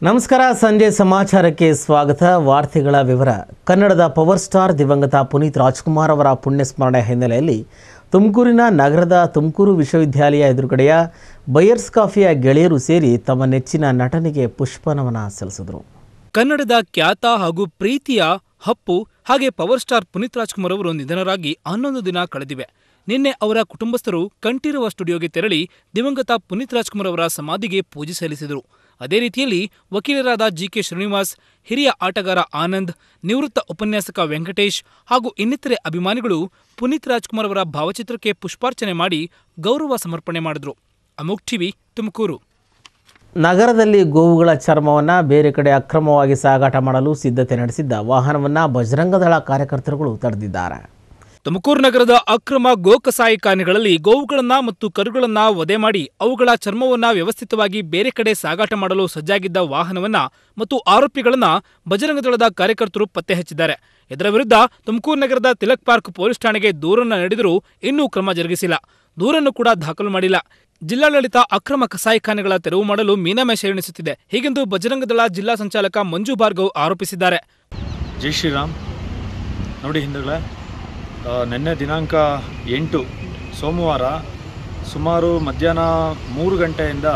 ನಮಸ್ಕಾರ ಸಂಜೆ ಸಮಾಚಾರಕ್ಕೆ ಸ್ವಾಗತ ವಾರ್ತೆಗಳ ವಿವರ ಕನ್ನಡದ ಪವರ್ ಸ್ಟಾರ್ ದಿವಂಗತ ಪುನೀತ್ ರಾಜ್ಕುಮಾರ್ ಅವರ ಪುಣ್ಯಸ್ಮರಣೆ ಹಿನ್ನೆಲೆಯಲ್ಲಿ ತುಮಕೂರಿನ ನಗರದ ತುಮಕೂರು ವಿಶ್ವವಿದ್ಯಾಲಯ ಎದುರುಗಡೆಯ ಬಯರ್ಸ್ ಕಾಫಿಯ ಗೆಳೆಯರು ಸೇರಿ ತಮ್ಮ ನೆಚ್ಚಿನ ನಟನಿಗೆ ಪುಷ್ಪನಮನ ಸಲ್ಲಿಸಿದರು ಕನ್ನಡದ ಖ್ಯಾತ ಹಾಗೂ ಪ್ರೀತಿಯ ಹಪ್ಪು ಹಾಗೆ ಪವರ್ ಸ್ಟಾರ್ ಪುನೀತ್ ರಾಜ್ಕುಮಾರ್ ಅವರು ನಿಧನರಾಗಿ ಹನ್ನೊಂದು ದಿನ ಕಳೆದಿವೆ ನಿನ್ನೆ ಅವರ ಕುಟುಂಬಸ್ಥರು ಕಂಠೀರವ ಸ್ಟುಡಿಯೋಗೆ ತೆರಳಿ ದಿವಂಗತ ಪುನೀತ್ ರಾಜ್ಕುಮಾರ್ ಅವರ ಸಮಾಧಿಗೆ ಪೂಜೆ ಸಲ್ಲಿಸಿದರು ಅದೇ ರೀತಿಯಲ್ಲಿ ವಕೀಲರಾದ ಜಿಕೆ ಶ್ರೀನಿವಾಸ್ ಹಿರಿಯ ಆಟಗಾರ ಆನಂದ್ ನಿವೃತ್ತ ಉಪನ್ಯಾಸಕ ವೆಂಕಟೇಶ್ ಹಾಗೂ ಇನ್ನಿತರೆ ಅಭಿಮಾನಿಗಳು ಪುನೀತ್ ರಾಜ್ಕುಮಾರ್ ಅವರ ಭಾವಚಿತ್ರಕ್ಕೆ ಪುಷ್ಪಾರ್ಚನೆ ಮಾಡಿ ಗೌರವ ಸಮರ್ಪಣೆ ಮಾಡಿದ್ರು ಅಮೋಕ್ ಟಿವಿ ತುಮಕೂರು ನಗರದಲ್ಲಿ ಗೋವುಗಳ ಚರ್ಮವನ್ನು ಬೇರೆ ಕಡೆ ಅಕ್ರಮವಾಗಿ ಸಾಗಾಟ ಮಾಡಲು ಸಿದ್ಧತೆ ನಡೆಸಿದ್ದ ವಾಹನವನ್ನು ಬಜರಂಗದಳ ಕಾರ್ಯಕರ್ತರುಗಳು ತಡೆದಿದ್ದಾರೆ ತುಮಕೂರು ನಗರದ ಅಕ್ರಮ ಗೋಕಸಾಯಿಖಾನೆಗಳಲ್ಲಿ ಗೋವುಗಳನ್ನ ಮತ್ತು ಕರುಗಳನ್ನ ವಧೆ ಮಾಡಿ ಅವುಗಳ ಚರ್ಮವನ್ನ ವ್ಯವಸ್ಥಿತವಾಗಿ ಬೇರೆ ಕಡೆ ಸಾಗಾಟ ಮಾಡಲು ಸಜ್ಜಾಗಿದ್ದ ವಾಹನವನ್ನ ಮತ್ತು ಆರೋಪಿಗಳನ್ನ ಬಜರಂಗದಳದ ಕಾರ್ಯಕರ್ತರು ಪತ್ತೆ ಹಚ್ಚಿದ್ದಾರೆ ಇದರ ವಿರುದ್ಧ ತುಮಕೂರು ನಗರದ ತಿಲಕ್ ಪಾರ್ಕ್ ಪೊಲೀಸ್ ಠಾಣೆಗೆ ದೂರನ್ನ ನೀಡಿದರೂ ಇನ್ನೂ ಕ್ರಮ ಜರುಗಿಸಿಲ್ಲ ದೂರನ್ನು ಕೂಡ ದಾಖಲು ಮಾಡಿಲ್ಲ ಜಿಲ್ಲಾಡಳಿತ ಅಕ್ರಮ ಕಸಾಯಿಖಾನೆಗಳ ತೆರವು ಮಾಡಲು ಮೀನಾಮೇಷ ಎಣಿಸುತ್ತಿದೆ ಹೀಗೆಂದು ಬಜರಂಗದಳ ಜಿಲ್ಲಾ ಸಂಚಾಲಕ ಮಂಜು ಭಾರ್ಗವ್ ಆರೋಪಿಸಿದ್ದಾರೆ ಜೈ ಶ್ರೀರಾಮ್ ನೋಡಿ ಹಿಂದುಗಳೇ ಆ, ನಿನ್ನೆ ದಿನಾಂಕ ಎಂಟು ಸೋಮವಾರ ಸುಮಾರು ಮಧ್ಯಾಹ್ನ ಮೂರು ಗಂಟೆಯಿಂದ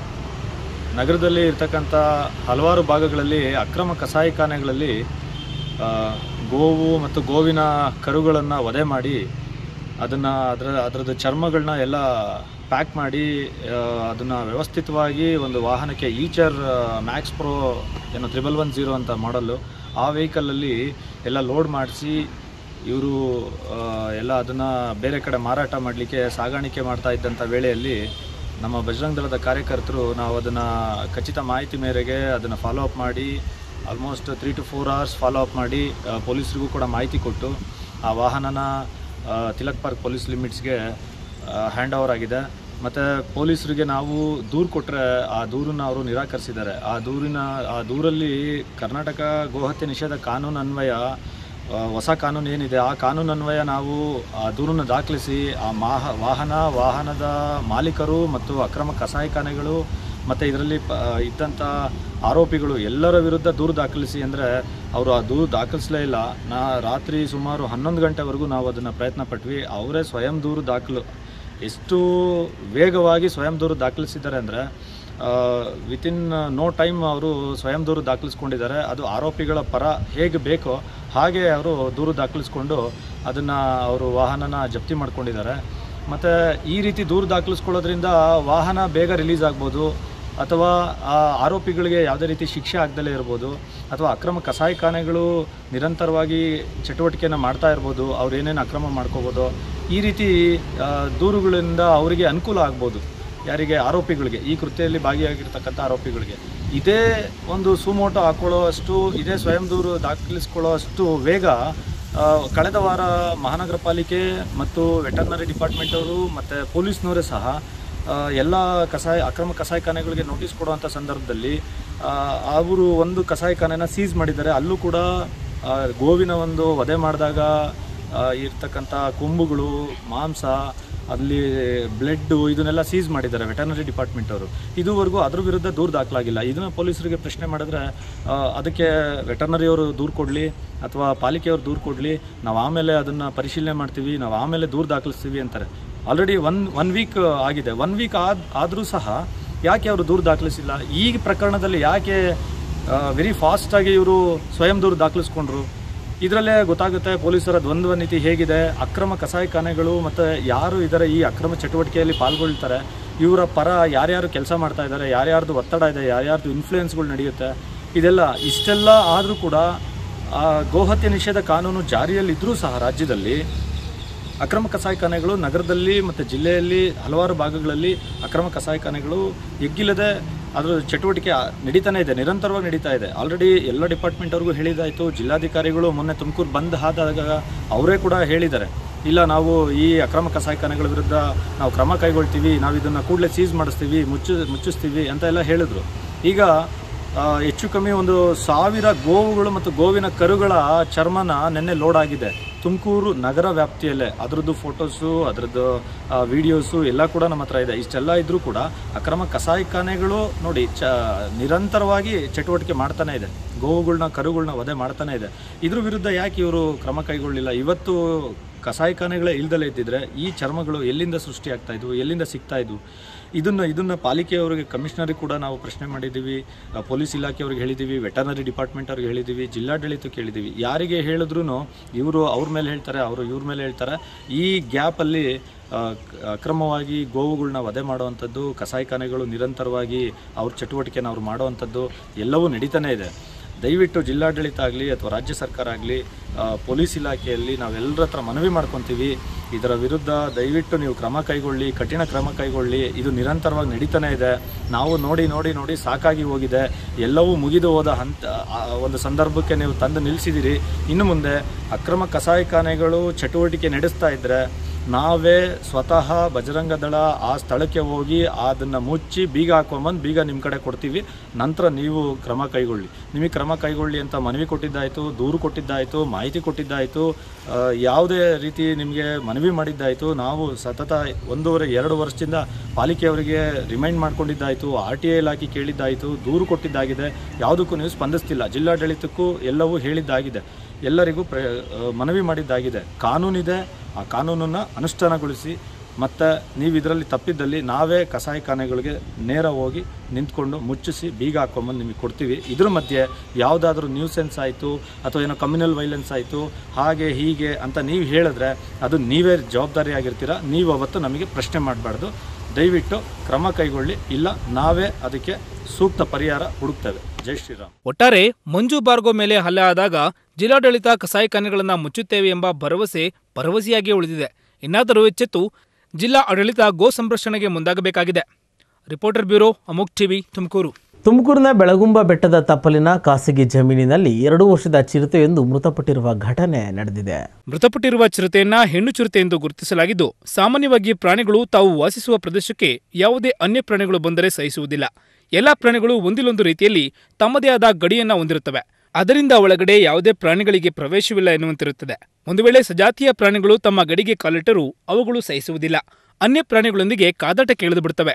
ನಗರದಲ್ಲಿ ಇರ್ತಕ್ಕಂಥ ಹಲವಾರು ಭಾಗಗಳಲ್ಲಿ ಅಕ್ರಮ ಕಸಾಯಿಖಾನೆಗಳಲ್ಲಿ ಆ, ಗೋವು ಮತ್ತು ಗೋವಿನ ಕರುಗಳನ್ನು ವಧೆ ಮಾಡಿ ಅದನ್ನು ಅದರ ಅದರದ್ದು ಚರ್ಮಗಳನ್ನ ಎಲ್ಲ ಪ್ಯಾಕ್ ಮಾಡಿ ಅದನ್ನು ವ್ಯವಸ್ಥಿತವಾಗಿ ಒಂದು ವಾಹನಕ್ಕೆ ಈಚರ್ ಮ್ಯಾಕ್ಸ್ ಪ್ರೋ ಏನೋ ತ್ರಿಬಲ್ ಒನ್ ಜೀರೋ ಅಂತ ಮಾಡಲ್ಲು ಆ ವೆಹಿಕಲಲ್ಲಿ ಎಲ್ಲ ಲೋಡ್ ಮಾಡಿಸಿ ಇವರು ಎಲ್ಲ ಅದನ್ನು ಬೇರೆ ಕಡೆ ಮಾರಾಟ ಮಾಡಲಿಕ್ಕೆ ಸಾಗಾಣಿಕೆ ಮಾಡ್ತಾ ಇದ್ದಂಥ ವೇಳೆಯಲ್ಲಿ ನಮ್ಮ ಬಜರಂಗ ದಳದ ಕಾರ್ಯಕರ್ತರು ನಾವು ಅದನ್ನು ಖಚಿತ ಮಾಹಿತಿ ಮೇರೆಗೆ ಅದನ್ನು ಫಾಲೋ ಅಪ್ ಮಾಡಿ almost three to four hours follow up ಮಾಡಿ ಆ, ಪೊಲೀಸರಿಗೂ ಕೂಡ ಮಾಹಿತಿ ಕೊಟ್ಟು ಆ ವಾಹನನ ಆ, ತಿಲಕ್ ಪಾರ್ಕ್ ಪೊಲೀಸ್ ಲಿಮಿಟ್ಸ್ಗೆ ಹ್ಯಾಂಡ್ ಓವರ್ ಆಗಿದೆ ಮತ್ತು ಪೊಲೀಸರಿಗೆ ನಾವು ದೂರು ಕೊಟ್ಟರೆ ಆ ದೂರನ್ನು ಅವರು ನಿರಾಕರಿಸಿದ್ದಾರೆ ಆ ದೂರಿನ ಆ ದೂರಲ್ಲಿ ಕರ್ನಾಟಕ ಗೋಹತ್ಯೆ ನಿಷೇಧ ಕಾನೂನು ಅನ್ವಯ ಆ, ಹೊಸ ಕಾನೂನು ಏನಿದೆ ಆ ಕಾನೂನು ಅನ್ವಯ ನಾವು ಆ ದೂರನ್ನು ದಾಖಲಿಸಿ ಆ ಮಾಹ ವಾಹನ ವಾಹನದ ಮಾಲೀಕರು ಮತ್ತು ಅಕ್ರಮ ಕಸಾಯಿಖಾನೆಗಳು ಮತ್ತು ಇದರಲ್ಲಿ ಪ ಇದ್ದಂಥ ಆರೋಪಿಗಳು ಎಲ್ಲರ ವಿರುದ್ಧ ದೂರು ದಾಖಲಿಸಿ ಅಂದರೆ ಅವರು ಆ ದೂರು ದಾಖಲಿಸಲೇ ಇಲ್ಲ ನಾ ರಾತ್ರಿ ಸುಮಾರು ಹನ್ನೊಂದು ಗಂಟೆವರೆಗೂ ನಾವು ಅದನ್ನು ಪ್ರಯತ್ನ ಪಟ್ವಿ ಅವರೇ ಸ್ವಯಂ ದೂರು ದಾಖಲು ಎಷ್ಟು ವೇಗವಾಗಿ ಸ್ವಯಂ ದೂರು ದಾಖಲಿಸಿದ್ದಾರೆ ಅಂದರೆ ವಿತಿನ್ ನೋ ಟೈಮ್ ಅವರು ಸ್ವಯಂ ದೂರು ದಾಖಲಿಸ್ಕೊಂಡಿದ್ದಾರೆ ಅದು ಆರೋಪಿಗಳ ಪರ ಹೇಗೆ ಬೇಕೋ ಹಾಗೆ ಅವರು ದೂರು ದಾಖಲಿಸ್ಕೊಂಡು ಅದನ್ನು ಅವರು ವಾಹನನ ಜಪ್ತಿ ಮಾಡ್ಕೊಂಡಿದ್ದಾರೆ ಮತ್ತು ಈ ರೀತಿ ದೂರು ದಾಖಲಿಸ್ಕೊಳ್ಳೋದ್ರಿಂದ ವಾಹನ ಬೇಗ ರಿಲೀಸ್ ಆಗ್ಬೋದು ಅಥವಾ ಆ ಆರೋಪಿಗಳಿಗೆ ಯಾವುದೇ ರೀತಿ ಶಿಕ್ಷೆ ಆಗದಲ್ಲೇ ಇರ್ಬೋದು ಅಥವಾ ಅಕ್ರಮ ಕಸಾಯಿಖಾನೆಗಳು ನಿರಂತರವಾಗಿ ಚಟುವಟಿಕೆಯನ್ನು ಮಾಡ್ತಾ ಇರ್ಬೋದು ಅವ್ರು ಏನೇನು ಅಕ್ರಮ ಮಾಡ್ಕೋಬೋದು ಈ ರೀತಿ ಆ, ದೂರುಗಳಿಂದ ಅವರಿಗೆ ಅನುಕೂಲ ಆಗ್ಬೋದು ಯಾರಿಗೆ ಆರೋಪಿಗಳಿಗೆ ಈ ಕೃತ್ಯದಲ್ಲಿ ಭಾಗಿಯಾಗಿರ್ತಕ್ಕಂಥ ಆರೋಪಿಗಳಿಗೆ ಇದೇ ಒಂದು ಸುಮೋಟೋ ಹಾಕೊಳ್ಳೋ ಅಷ್ಟು ಇದೇ ಸ್ವಯಂ ದೂರು ದಾಖಲಿಸ್ಕೊಳ್ಳೋ ಅಷ್ಟು ವೇಗ ಆ, ಕಳೆದ ವಾರ ಮಹಾನಗರ ಪಾಲಿಕೆ ಮತ್ತು ವೆಟರ್ನರಿ ಡಿಪಾರ್ಟ್ಮೆಂಟ್ ಅವರು ಮತ್ತು ಪೊಲೀಸ್ನವರೇ ಸಹ ಆ, ಎಲ್ಲ ಕಸಾಯ ಅಕ್ರಮ ಕಸಾಯಿಖಾನೆಗಳಿಗೆ ನೋಟಿಸ್ ಕೊಡುವಂಥ ಸಂದರ್ಭದಲ್ಲಿ ಆ, ಅವರು ಒಂದು ಕಸಾಯಿಖಾನೆನ ಸೀಸ್ ಮಾಡಿದ್ದಾರೆ ಅಲ್ಲೂ ಕೂಡ ಆ, ಗೋವಿನ ಒಂದು ವಧೆ ಮಾಡಿದಾಗ ಆ, ಇರ್ತಕ್ಕಂಥ ಕೊಂಬುಗಳು ಮಾಂಸ ಅಲ್ಲಿ ಬ್ಲಡ್ ಇದನ್ನೆಲ್ಲ ಸೀಸ್ ಮಾಡಿದ್ದಾರೆ ವೆಟರ್ನರಿ ಡಿಪಾರ್ಟ್ಮೆಂಟ್ ಅವರು ಇದುವರೆಗೂ ಅದ್ರ ವಿರುದ್ಧ ದೂರು ದಾಖಲಾಗಿಲ್ಲ ಇದನ್ನ ಪೊಲೀಸರಿಗೆ ಪ್ರಶ್ನೆ ಮಾಡಿದ್ರೆ ಆ, ಅದಕ್ಕೆ ವೆಟರ್ನರಿ ಅವರು ದೂರು ಕೊಡಲಿ ಅಥವಾ ಪಾಲಿಕೆಯವರು ದೂರು ಕೊಡಲಿ ನಾವು ಆಮೇಲೆ ಅದನ್ನು ಪರಿಶೀಲನೆ ಮಾಡ್ತೀವಿ ನಾವು ಆಮೇಲೆ ದೂರು ದಾಖಲಿಸ್ತೀವಿ ಅಂತಾರೆ ಆಲ್ರೆಡಿ ಒನ್ ಒನ್ ವೀಕ್ ಆಗಿದೆ ಒನ್ ವೀಕ್ ಆದ ಆದರೂ ಸಹ ಯಾಕೆ ಅವರು ದೂರು ದಾಖಲಿಸಿಲ್ಲ ಈ ಪ್ರಕರಣದಲ್ಲಿ ಯಾಕೆ ವೆರಿ ಫಾಸ್ಟಾಗಿ ಇವರು ಸ್ವಯಂ ದೂರು ದಾಖಲಿಸ್ಕೊಂಡ್ರು ಇದರಲ್ಲೇ ಗೊತ್ತಾಗುತ್ತೆ ಪೊಲೀಸರ ದ್ವಂದ್ವ ನೀತಿ ಹೇಗಿದೆ ಅಕ್ರಮ ಕಸಾಯಿಖಾನೆಗಳು ಮತ್ತು ಯಾರು ಇದರ ಈ ಅಕ್ರಮ ಚಟುವಟಿಕೆಯಲ್ಲಿ ಪಾಲ್ಗೊಳ್ತಾರೆ ಇವರ ಪರ ಯಾರ್ಯಾರು ಕೆಲಸ ಮಾಡ್ತಾ ಇದ್ದಾರೆ ಯಾರ್ಯಾರ್ದು ಒತ್ತಡ ಇದೆ ಯಾರ್ಯಾರ್ದು ಇನ್ಫ್ಲೂಯೆನ್ಸ್ಗಳು ನಡೆಯುತ್ತೆ ಇದೆಲ್ಲ ಇಷ್ಟೆಲ್ಲ ಆದರೂ ಕೂಡ ಆ, ಗೋಹತ್ಯೆ ನಿಷೇಧ ಕಾನೂನು ಜಾರಿಯಲ್ಲಿದ್ದರೂ ಸಹ ರಾಜ್ಯದಲ್ಲಿ ಅಕ್ರಮ ಕಸಾಯಿಖಾನೆಗಳು ನಗರದಲ್ಲಿ ಮತ್ತು ಜಿಲ್ಲೆಯಲ್ಲಿ ಹಲವಾರು ಭಾಗಗಳಲ್ಲಿ ಅಕ್ರಮ ಕಸಾಯಿಖಾನೆಗಳು ಎಗ್ಗಿಲ್ಲದೆ ಅದರ ಚಟುವಟಿಕೆ ನಡೀತಾನೆ ಇದೆ ನಿರಂತರವಾಗಿ ನಡೀತಾ ಇದೆ ಆಲ್ರೆಡಿ ಎಲ್ಲ ಡಿಪಾರ್ಟ್ಮೆಂಟ್ ಅವ್ರಿಗೂ ಹೇಳಿದಾಯಿತು ಜಿಲ್ಲಾಧಿಕಾರಿಗಳು ಮೊನ್ನೆ ತುಮಕೂರು ಬಂದ್ ಆದಾಗ ಅವರೇ ಕೂಡ ಹೇಳಿದ್ದಾರೆ ಇಲ್ಲ ನಾವು ಈ ಅಕ್ರಮ ಕಸಾಯಿಖಾನೆಗಳ ವಿರುದ್ಧ ನಾವು ಕ್ರಮ ಕೈಗೊಳ್ತೀವಿ ನಾವು ಇದನ್ನು ಕೂಡಲೇ ಸೀಸ್ ಮಾಡಿಸ್ತೀವಿ ಮುಚ್ಚು ಮುಚ್ಚಿಸ್ತೀವಿ ಅಂತ ಎಲ್ಲ ಹೇಳಿದ್ರು ಈಗ ಆ, ಹೆಚ್ಚು ಕಮ್ಮಿ ಒಂದು ಸಾವಿರ ಗೋವುಗಳು ಮತ್ತು ಗೋವಿನ ಕರುಗಳ ಚರ್ಮನ ನಿನ್ನೆ ಲೋಡ್ ಆಗಿದೆ ತುಮಕೂರು ನಗರ ವ್ಯಾಪ್ತಿಯಲ್ಲೇ ಅದರದ್ದು ಫೋಟೋಸು ಅದರದ್ದು ವಿಡಿಯೋಸು ಎಲ್ಲ ಕೂಡ ನಮ್ಮ ಹತ್ರ ಇದೆ ಇಷ್ಟೆಲ್ಲ ಇದ್ರೂ ಕೂಡ ಅಕ್ರಮ ಕಸಾಯಿಖಾನೆಗಳು ನೋಡಿ ಚ ನಿರಂತರವಾಗಿ ಚಟುವಟಿಕೆ ಮಾಡ್ತಾನೆ ಇದೆ ಗೋವುಗಳ್ನ ಕರುಗಳನ್ನ ವಧೆ ಮಾಡ್ತಾನೆ ಇದೆ ಇದ್ರ ವಿರುದ್ಧ ಯಾಕೆ ಇವರು ಕ್ರಮ ಕೈಗೊಳ್ಳಿಲ್ಲ ಇವತ್ತು ಕಸಾಯಿಖಾನೆಗಳೇ ಇಲ್ದಲೇ ಇದ್ದಿದ್ರೆ ಈ ಚರ್ಮಗಳು ಎಲ್ಲಿಂದ ಸೃಷ್ಟಿ ಆಗ್ತಾ ಇದ್ವು ಎಲ್ಲಿಂದ ಸಿಗ್ತಾ ಇದ್ವು ಇದನ್ನು ಇದನ್ನು ಪಾಲಿಕೆಯವರಿಗೆ ಕಮಿಷನರಿಗೆ ಕೂಡ ನಾವು ಪ್ರಶ್ನೆ ಮಾಡಿದ್ದೀವಿ ಆ, ಪೊಲೀಸ್ ಇಲಾಖೆಯವ್ರಿಗೆ ಹೇಳಿದ್ದೀವಿ ವೆಟರ್ನರಿ ಡಿಪಾರ್ಟ್ಮೆಂಟ್ ಅವ್ರಿಗೆ ಹೇಳಿದ್ದೀವಿ ಜಿಲ್ಲಾಡಳಿತಕ್ಕೆ ಹೇಳಿದ್ದೀವಿ ಯಾರಿಗೆ ಹೇಳಿದ್ರು ಇವರು ಅವ್ರ ಮೇಲೆ ಹೇಳ್ತಾರೆ ಅವರು ಇವ್ರ ಮೇಲೆ ಹೇಳ್ತಾರೆ ಈ ಗ್ಯಾಪಲ್ಲಿ ಅಕ್ರಮವಾಗಿ ಗೋವುಗಳನ್ನ ವಧೆ ಮಾಡುವಂಥದ್ದು ಕಸಾಯಿಖಾನೆಗಳು ನಿರಂತರವಾಗಿ ಅವ್ರ ಚಟುವಟಿಕೆನ ಅವ್ರು ಮಾಡುವಂಥದ್ದು ಎಲ್ಲವೂ ನಡೀತಾನೆ ಇದೆ ದಯವಿಟ್ಟು ಜಿಲ್ಲಾಡಳಿತ ಆಗಲಿ ಅಥವಾ ರಾಜ್ಯ ಸರ್ಕಾರ ಆಗಲಿ ಪೊಲೀಸ್ ಇಲಾಖೆಯಲ್ಲಿ ನಾವೆಲ್ಲರ ಹತ್ರ ಮನವಿ ಮಾಡ್ಕೊತೀವಿ ಇದರ ವಿರುದ್ಧ ದಯವಿಟ್ಟು ನೀವು ಕ್ರಮ ಕೈಗೊಳ್ಳಿ ಕಠಿಣ ಕ್ರಮ ಕೈಗೊಳ್ಳಿ ಇದು ನಿರಂತರವಾಗಿ ನಡೀತಾನೆ ಇದೆ ನಾವು ನೋಡಿ ನೋಡಿ ನೋಡಿ ಸಾಕಾಗಿ ಹೋಗಿದೆ ಎಲ್ಲವೂ ಮುಗಿದು ಹೋದ ಹಂತ ಆ ಒಂದು ಸಂದರ್ಭಕ್ಕೆ ನೀವು ತಂದು ನಿಲ್ಲಿಸಿದಿರಿ ಇನ್ನು ಮುಂದೆ ಅಕ್ರಮ ಕಸಾಯಿಖಾನೆಗಳು ಚಟುವಟಿಕೆ ನಡೆಸ್ತಾ ಇದ್ದರೆ ನಾವೇ ಸ್ವತಃ ಬಜರಂಗ ದಳ ಆ ಸ್ಥಳಕ್ಕೆ ಹೋಗಿ ಅದನ್ನು ಮುಚ್ಚಿ ಬೀಗ ಹಾಕೊಂಬಂದು ಬೀಗ ನಿಮ್ಮ ಕಡೆ ಕೊಡ್ತೀವಿ ನಂತರ ನೀವು ಕ್ರಮ ಕೈಗೊಳ್ಳಿ ನಿಮಗೆ ಕ್ರಮ ಕೈಗೊಳ್ಳಿ ಅಂತ ಮನವಿ ಕೊಟ್ಟಿದ್ದಾಯಿತು ದೂರು ಕೊಟ್ಟಿದ್ದಾಯಿತು ಮಾಹಿತಿ ಕೊಟ್ಟಿದ್ದಾಯಿತು ಆ, ಯಾವುದೇ ರೀತಿ ನಿಮಗೆ ಮನವಿ ಮಾಡಿದ್ದಾಯಿತು ನಾವು ಸತತ ಒಂದೂವರೆ ಎರಡು ವರ್ಷದಿಂದ ಪಾಲಿಕೆಯವರಿಗೆ ರಿಮೈಂಡ್ ಮಾಡ್ಕೊಂಡಿದ್ದಾಯಿತು ಆರ್ ಟಿ ಐ ಇಲಾಖೆ ಕೇಳಿದ್ದಾಯಿತು ದೂರು ಕೊಟ್ಟಿದ್ದಾಗಿದೆ ಯಾವುದಕ್ಕೂ ನೀವು ಸ್ಪಂದಿಸ್ತಿಲ್ಲ ಜಿಲ್ಲಾಡಳಿತಕ್ಕೂ ಎಲ್ಲವೂ ಹೇಳಿದ್ದಾಗಿದೆ ಎಲ್ಲರಿಗೂ ಪ್ರ ಆ, ಮನವಿ ಮಾಡಿದ್ದಾಗಿದೆ ಕಾನೂನಿದೆ ಆ ಕಾನೂನನ್ನು ಅನುಷ್ಠಾನಗೊಳಿಸಿ ಮತ್ತು ನೀವು ಇದರಲ್ಲಿ ತಪ್ಪಿದ್ದಲ್ಲಿ ನಾವೇ ಕಸಾಯಿಖಾನೆಗಳಿಗೆ ನೇರ ಹೋಗಿ ನಿಂತ್ಕೊಂಡು ಮುಚ್ಚಿಸಿ ಬೀಗ ಹಾಕೊಂಬಂದು ನಿಮಗೆ ಕೊಡ್ತೀವಿ ಇದ್ರ ಮಧ್ಯೆ ಯಾವುದಾದ್ರೂ ನ್ಯೂಸೆನ್ಸ್ ಆಯಿತು ಅಥವಾ ಏನೋ ಕಮ್ಯುನಲ್ ವೈಲೆನ್ಸ್ ಆಯಿತು ಹಾಗೆ ಹೀಗೆ ಅಂತ ನೀವು ಹೇಳಿದ್ರೆ ಅದು ನೀವೇ ಜವಾಬ್ದಾರಿಯಾಗಿರ್ತೀರ ನೀವು ಅವತ್ತು ನಮಗೆ ಪ್ರಶ್ನೆ ಮಾಡಬಾರ್ದು ದಯವಿಟ್ಟು ಕ್ರಮ ಕೈಗೊಳ್ಳಿ ಇಲ್ಲ ನಾವೇ ಅದಕ್ಕೆ ಸೂಕ್ತ ಪರಿಹಾರ ಹುಡುಕ್ತೇವೆ ಜೈ ಶ್ರೀರಾಮ್ ಒಟ್ಟಾರೆ ಮಂಜು ಬಾರ್ಗೋ ಮೇಲೆ ಹಲ್ಲೆ ಆದಾಗ ಜಿಲ್ಲಾಡಳಿತ ಕಸಾಯಿಖಾನೆಗಳನ್ನ ಮುಚ್ಚುತ್ತೇವೆ ಎಂಬ ಭರವಸೆ ಭರವಸೆಯಾಗಿಯೇ ಉಳಿದಿದೆ ಇನ್ನಾದರೂ ಎಚ್ಚೆತ್ತು ಜಿಲ್ಲಾ ಆಡಳಿತ ಗೋ ಸಂರಕ್ಷಣೆಗೆ ಮುಂದಾಗಬೇಕಾಗಿದೆ reporter bureau Amuk TV Tumakuru ತುಮಕೂರಿನ ಬೆಳಗುಂಬ ಬೆಟ್ಟದ ತಪ್ಪಲಿನ ಖಾಸಗಿ ಜಮೀನಿನಲ್ಲಿ ಎರಡು ವರ್ಷದ ಚಿರತೆಯೊಂದು ಮೃತಪಟ್ಟಿರುವ ಘಟನೆ ನಡೆದಿದೆ ಮೃತಪಟ್ಟಿರುವ ಚಿರತೆಯನ್ನ ಹೆಣ್ಣು ಚಿರತೆ ಎಂದು ಗುರುತಿಸಲಾಗಿದ್ದು ಸಾಮಾನ್ಯವಾಗಿ ಪ್ರಾಣಿಗಳು ತಾವು ವಾಸಿಸುವ ಪ್ರದೇಶಕ್ಕೆ ಯಾವುದೇ ಅನ್ಯ ಪ್ರಾಣಿಗಳು ಬಂದರೆ ಸಹಿಸುವುದಿಲ್ಲ ಎಲ್ಲಾ ಪ್ರಾಣಿಗಳು ಒಂದಿಲ್ಲೊಂದು ರೀತಿಯಲ್ಲಿ ತಮ್ಮದೇ ಆದ ಗಡಿಯನ್ನ ಹೊಂದಿರುತ್ತವೆ ಅದರಿಂದ ಒಳಗಡೆ ಯಾವುದೇ ಪ್ರಾಣಿಗಳಿಗೆ ಪ್ರವೇಶವಿಲ್ಲ ಎನ್ನುವಂತಿರುತ್ತದೆ ಒಂದು ವೇಳೆ ಸಜಾತಿಯ ಪ್ರಾಣಿಗಳು ತಮ್ಮ ಗಡಿಗೆ ಕಾಲಿಟ್ಟರೂ ಅವುಗಳು ಸಹಿಸುವುದಿಲ್ಲ ಅನ್ಯ ಪ್ರಾಣಿಗಳೊಂದಿಗೆ ಕಾದಾಟಕ್ಕೆ ಇಳಿದು ಬಿಡುತ್ತವೆ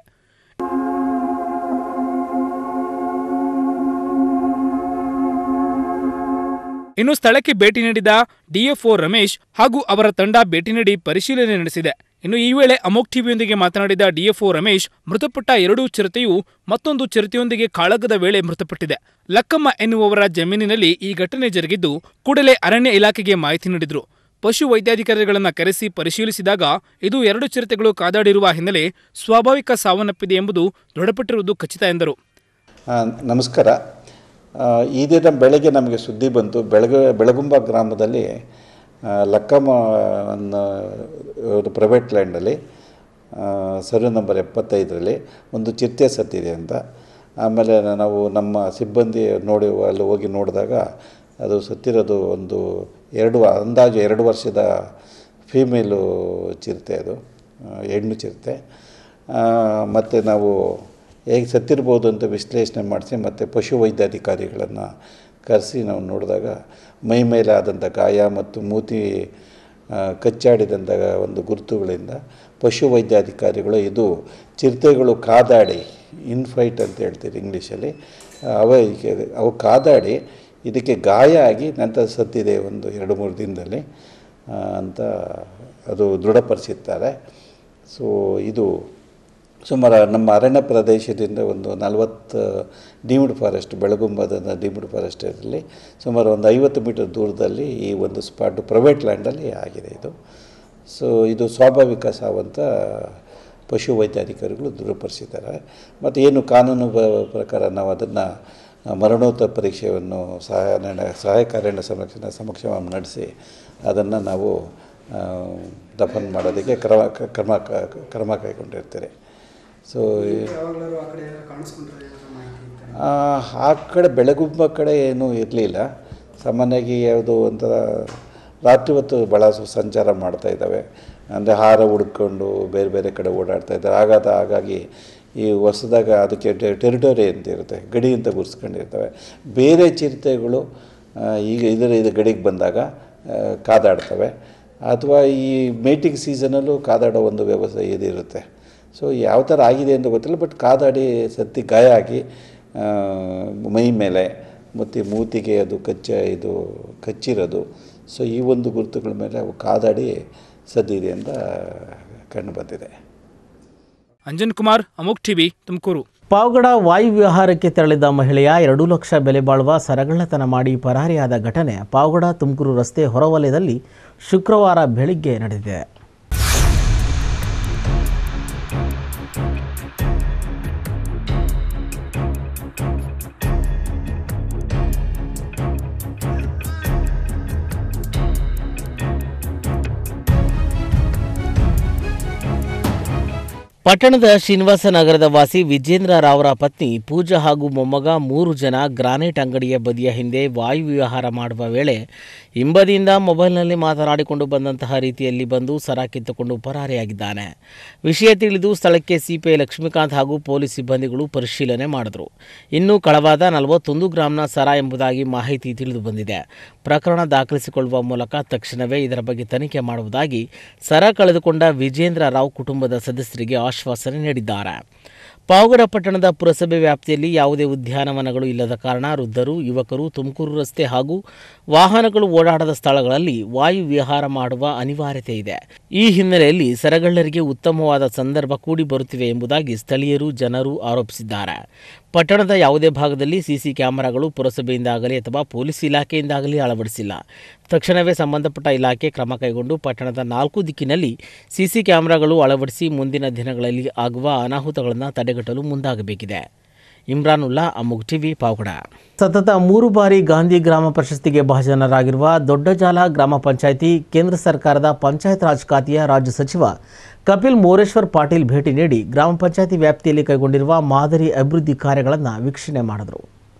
ಇನ್ನು ಸ್ಥಳಕ್ಕೆ ಭೇಟಿ ನೀಡಿದ ಡಿಎಫ್ಒ ರಮೇಶ್ ಹಾಗೂ ಅವರ ತಂಡ ಭೇಟಿ ನೀಡಿ ಪರಿಶೀಲನೆ ನಡೆಸಿದೆ ಇನ್ನು ಈ ವೇಳೆ ಅಮೋಕ್ ಟಿವಿಯೊಂದಿಗೆ ಮಾತನಾಡಿದ ಡಿಎಫ್ಒ ರಮೇಶ್ ಮೃತಪಟ್ಟ ಎರಡೂ ಚಿರತೆಯು ಮತ್ತೊಂದು ಚಿರತೆಯೊಂದಿಗೆ ಕಾಳಗದ ವೇಳೆ ಮೃತಪಟ್ಟಿದೆ ಲಕ್ಕಮ್ಮ ಎನ್ನುವವರ ಜಮೀನಿನಲ್ಲಿ ಈ ಘಟನೆ ಜರುಗಿದ್ದು ಕೂಡಲೇ ಅರಣ್ಯ ಇಲಾಖೆಗೆ ಮಾಹಿತಿ ನೀಡಿದ್ರು ಪಶು ವೈದ್ಯಾಧಿಕಾರಿಗಳನ್ನ ಕರೆಸಿ ಪರಿಶೀಲಿಸಿದಾಗ ಇದು ಎರಡು ಚಿರತೆಗಳು ಕಾದಾಡಿರುವ ಹಿನ್ನೆಲೆ ಸ್ವಾಭಾವಿಕ ಸಾವನ್ನಪ್ಪಿದೆ ಎಂಬುದು ದೃಢಪಟ್ಟಿರುವುದು ಖಚಿತ ಎಂದರು ಆ, ನಮಸ್ಕಾರ ಆ, ಈ ದಿನ ಬೆಳಗ್ಗೆ ನಮಗೆ ಸುದ್ದಿ ಬಂತು ಬೆಳಗ ಬೆಳಗುಂಬ ಗ್ರಾಮದಲ್ಲಿ ಆ, ಲಕ್ಕಮ್ಮ ಅನ್ನೋ ಒಂದು ಪ್ರೈವೇಟ್ ಲ್ಯಾಂಡಲ್ಲಿ ಸರ್ವೆ ನಂಬರ್ ಎಪ್ಪತ್ತೈದರಲ್ಲಿ ಒಂದು ಚಿರತೆ ಸತ್ತಿದೆ ಅಂತ ಆಮೇಲೆ ನಾವು ನಮ್ಮ ಸಿಬ್ಬಂದಿ ನೋಡಿ ಅಲ್ಲಿ ಹೋಗಿ ನೋಡಿದಾಗ ಅದು ಸತ್ತಿರೋದು ಒಂದು ಎರಡು ಅಂದಾಜು ಎರಡು ವರ್ಷದ ಫೀಮೇಲು ಚಿರತೆ ಅದು ಆ, ಹೆಣ್ಣು ಚಿರತೆ ಮತ್ತು ನಾವು ಹೇಗೆ ಸತ್ತಿರ್ಬೋದು ಅಂತ ವಿಶ್ಲೇಷಣೆ ಮಾಡಿಸಿ ಮತ್ತು ಪಶು ವೈದ್ಯಾಧಿಕಾರಿಗಳನ್ನು ಕರೆಸಿ ನಾವು ನೋಡಿದಾಗ ಮೈ ಮೇಲೆ ಆದಂಥ ಗಾಯ ಮತ್ತು ಮೂತಿ ಆ, ಕಚ್ಚಾಡಿದಂಥ ಒಂದು ಗುರುತುಗಳಿಂದ ಪಶು ವೈದ್ಯಾಧಿಕಾರಿಗಳು ಇದು ಚಿರತೆಗಳು ಕಾದಾಡಿ ಇನ್ಫೈಟ್ ಅಂತ ಹೇಳ್ತೀರಿ ಇಂಗ್ಲೀಷಲ್ಲಿ ಅವ ಅವು ಕಾದಾಡಿ ಇದಕ್ಕೆ ಗಾಯ ಆಗಿ ನಂತರ ಸತ್ತಿದೆ ಒಂದು ಎರಡು ಮೂರು ದಿನದಲ್ಲಿ ಆ, ಅಂತ ಅದು ದೃಢಪಡಿಸಿರ್ತಾರೆ ಸೊ ಇದು ಸುಮಾರು ನಮ್ಮ ಅರಣ್ಯ ಪ್ರದೇಶದಿಂದ ಒಂದು ನಲವತ್ತು ಡೀಮ್ಡ್ ಫಾರೆಸ್ಟ್ ಬೆಳಗುಂಬದ ಡೀಮ್ಡ್ ಫಾರೆಸ್ಟಲ್ಲಿ ಸುಮಾರು ಒಂದು ಐವತ್ತು ಮೀಟರ್ ದೂರದಲ್ಲಿ ಈ ಒಂದು ಸ್ಪಾಟು ಪ್ರೈವೇಟ್ ಲ್ಯಾಂಡಲ್ಲಿ ಆಗಿದೆ ಇದು ಸೊ ಇದು ಸ್ವಾಭಾವಿಕ ಸಾವಂತ ಪಶು ವೈದ್ಯಾಧಿಕಾರಿಗಳು ದೃಢಪಡಿಸಿದ್ದಾರೆ ಮತ್ತು ಏನು ಕಾನೂನು ಬ- ಪ್ರಕಾರ ನಾವು ಅದನ್ನು ಮರಣೋತ್ತರ ಪರೀಕ್ಷೆಯನ್ನು ಸಹಾಯ ಸಹಾಯಕ ಅರಣ್ಯ ಸಂರಕ್ಷಣಾ ಸಮಕ್ಷಮ ನಡೆಸಿ ಅದನ್ನು ನಾವು ಆ, ದಫನ್ ಮಾಡೋದಕ್ಕೆ ಕ್ರಮ ಕ್ರಮ ಕ್ರಮ ಕೈಗೊಂಡಿರ್ತೀರಿ ಸೊ ಯಾವಾಗಲಾದ್ರು ಆ ಕಡೆ ಏನಾದ್ರು ಕಾಣಿಸ್ಕೊಂಡ್ರೆ ಏನಾದ್ರು ಮಾಹಿತಿ ಇತ್ತಾ? ಆ ಆ ಕಡೆ ಬೆಳಗುಂಬ ಕಡೆ ಏನೂ ಇರಲಿಲ್ಲ ಸಾಮಾನ್ಯವಾಗಿ ಯಾವುದು ಒಂಥರ ರಾತ್ರಿ ಹೊತ್ತು ಭಾಳ ಸು- ಸಂಚಾರ ಮಾಡ್ತಾ ಇದ್ದಾವೆ ಅಂದರೆ ಹಾರ ಹುಡ್ಕೊಂಡು ಬೇರೆ ಬೇರೆ ಕಡೆ ಓಡಾಡ್ತಾ ಇದ್ದಾರೆ ಆಗಾದ ಹಾಗಾಗಿ ಈ ಹೊಸದಾಗ ಅದಕ್ಕೆ ಟೆರಿಟರಿ ಅಂತ ಇರುತ್ತೆ ಗಡಿ ಅಂತ ಗುರ್ಸ್ಕೊಂಡಿರ್ತವೆ ಬೇರೆ ಚಿರತೆಗಳು ಆ, ಈಗ ಇದರ ಇದು ಗಡಿಗೆ ಬಂದಾಗ ಆ, ಕಾದಾಡ್ತವೆ ಅಥವಾ ಈ ಮೇಟಿಂಗ್ ಸೀಸನಲ್ಲೂ ಕಾದಾಡೋ ಒಂದು ವ್ಯವಸ್ಥೆ ಇದಿರುತ್ತೆ ಸೊ ಯಾವ ಥರ ಆಗಿದೆ ಅಂತ ಗೊತ್ತಿಲ್ಲ ಬಟ್ ಕಾದಾಡಿ ಸತ್ತಿ ಗಾಯ ಆಗಿ ಆ, ಮೈ ಮೇಲೆ ಮತ್ತು ಮೂತಿಗೆ ಅದು ಕಚ್ಚ ಇದು ಕಚ್ಚಿರೋದು ಸೊ ಈ ಒಂದು ಗುರುತುಗಳ ಮೇಲೆ ಅವು ಕಾದಾಡಿ ಸದ್ದಿದೆ ಅಂತ ಕಂಡು ಬಂದಿದೆ ಅಂಜನ್ ಕುಮಾರ್ ಅಮೋಕ್ ಟಿವಿ ತುಮಕೂರು ಪಾವಗಡ ವಾಯು ವಿಹಾರಕ್ಕೆ ತೆರಳಿದ ಮಹಿಳೆಯ ಎರಡು ಲಕ್ಷ ಬೆಲೆ ಬಾಳುವ ಸರಗಳ್ಳತನ ಮಾಡಿ ಪರಾರಿಯಾದ ಘಟನೆ ಪಾವಗಡ ತುಮಕೂರು ರಸ್ತೆ ಹೊರವಲಯದಲ್ಲಿ ಶುಕ್ರವಾರ ಬೆಳಿಗ್ಗೆ ನಡೆದಿದೆ ಪಟ್ಟಣದ ಶ್ರೀನಿವಾಸ ನಗರದ ವಾಸಿ ವಿಜೇಂದ್ರ ರಾವ್ರ ಪತ್ನಿ ಪೂಜಾ ಹಾಗೂ ಮೊಮ್ಮಗ ಮೂರು ಜನ ಗ್ರಾನೈಟ್ ಅಂಗಡಿಯ ಬದಿಯ ಹಿಂದೆ ವಾಯು ವಿಹಾರ ಮಾಡುವ ವೇಳೆ ಹಿಂಬದಿಯಿಂದ ಮೊಬೈಲ್ನಲ್ಲಿ ಮಾತನಾಡಿಕೊಂಡು ಬಂದಂತಹ ರೀತಿಯಲ್ಲಿ ಬಂದು ಸರ ಕಿತ್ತುಕೊಂಡು ಪರಾರಿಯಾಗಿದ್ದಾನೆ ವಿಷಯ ತಿಳಿದು ಸ್ಥಳಕ್ಕೆ ಸಿಪಿಐ ಲಕ್ಷ್ಮೀಕಾಂತ್ ಹಾಗೂ ಪೊಲೀಸ್ ಸಿಬ್ಬಂದಿಗಳು ಪರಿಶೀಲನೆ ಮಾಡಿದರು ಇನ್ನು ಕಳವಾದ ನಲವತ್ತೊಂದು ಗ್ರಾಂನ ಸರ ಎಂಬುದಾಗಿ ಮಾಹಿತಿ ತಿಳಿದು ಬಂದಿದೆ ಪ್ರಕರಣ ದಾಖಲಿಸಿಕೊಳ್ಳುವ ಮೂಲಕ ತಕ್ಷಣವೇ ಇದರ ಬಗ್ಗೆ ತನಿಖೆ ಮಾಡುವುದಾಗಿ ಸರ ಕಳೆದುಕೊಂಡ ವಿಜೇಂದ್ರ ರಾವ್ ಕುಟುಂಬದ ಸದಸ್ಯರಿಗೆ ಆಶ್ವಾಸನೆ ನೀಡಿದ್ದಾರೆ ಪಾವಗಡ ಪಟ್ಟಣದ ಪುರಸಭೆ ವ್ಯಾಪ್ತಿಯಲ್ಲಿ ಯಾವುದೇ ಉದ್ಯಾನವನಗಳು ಇಲ್ಲದ ಕಾರಣ ವೃದ್ಧರು ಯುವಕರು ತುಮಕೂರು ರಸ್ತೆ ಹಾಗೂ ವಾಹನಗಳು ಓಡಾಡದ ಸ್ಥಳಗಳಲ್ಲಿ ವಾಯು ವಿಹಾರ ಮಾಡುವ ಅನಿವಾರ್ಯತೆ ಇದೆ ಈ ಹಿನ್ನೆಲೆಯಲ್ಲಿ ಸರಗಳ್ಳರಿಗೆ ಉತ್ತಮವಾದ ಸಂದರ್ಭ ಕೂಡಿ ಬರುತ್ತಿವೆ ಎಂಬುದಾಗಿ ಸ್ಥಳೀಯರು ಜನರು ಆರೋಪಿಸಿದ್ದಾರೆ ಪಟ್ಟಣದ ಯಾವುದೇ ಭಾಗದಲ್ಲಿ ಸಿಸಿ ಕ್ಯಾಮೆರಾಗಳು ಪುರಸಭೆಯಿಂದಾಗಲಿ ಅಥವಾ ಪೊಲೀಸ್ ಇಲಾಖೆಯಿಂದಾಗಲಿ ಅಳವಡಿಸಿಲ್ಲ ತಕ್ಷಣವೇ ಸಂಬಂಧಪಟ್ಟ ಇಲಾಖೆ ಕ್ರಮ ಕೈಗೊಂಡು ಪಟ್ಟಣದ ನಾಲ್ಕು ದಿಕ್ಕಿನಲ್ಲಿ ಸಿಸಿ ಕ್ಯಾಮೆರಾಗಳು ಅಳವಡಿಸಿ ಮುಂದಿನ ದಿನಗಳಲ್ಲಿ ಆಗುವ ಅನಾಹುತಗಳನ್ನು ತಡೆಗಟ್ಟಲು ಮುಂದಾಗಬೇಕಿದೆ ಇಮ್ರಾನುಲ್ಲಾ ಅಮುಗ್ ಟಿವಿ ಪಾವಗಡ ಸತತ ಮೂರು ಬಾರಿ ಗಾಂಧಿ ಗ್ರಾಮ ಪ್ರಶಸ್ತಿಗೆ ಭಾಜನರಾಗಿರುವ ದೊಡ್ಡಜಾಲ ಗ್ರಾಮ ಪಂಚಾಯಿತಿ ಕೇಂದ್ರ ಸರ್ಕಾರದ ಪಂಚಾಯತ್ ರಾಜ್ ಖಾತೆಯ ರಾಜ್ಯ ಸಚಿವ ಕಪಿಲ್ ಮೋರೇಶ್ವರ್ ಪಾಟೀಲ್ ಭೇಟಿ ನೀಡಿ ಗ್ರಾಮ ಪಂಚಾಯಿತಿ ವ್ಯಾಪ್ತಿಯಲ್ಲಿ ಕೈಗೊಂಡಿರುವ ಮಾದರಿ ಅಭಿವೃದ್ಧಿ ಕಾರ್ಯಗಳನ್ನು ವೀಕ್ಷಣೆ ಮಾಡಿದರು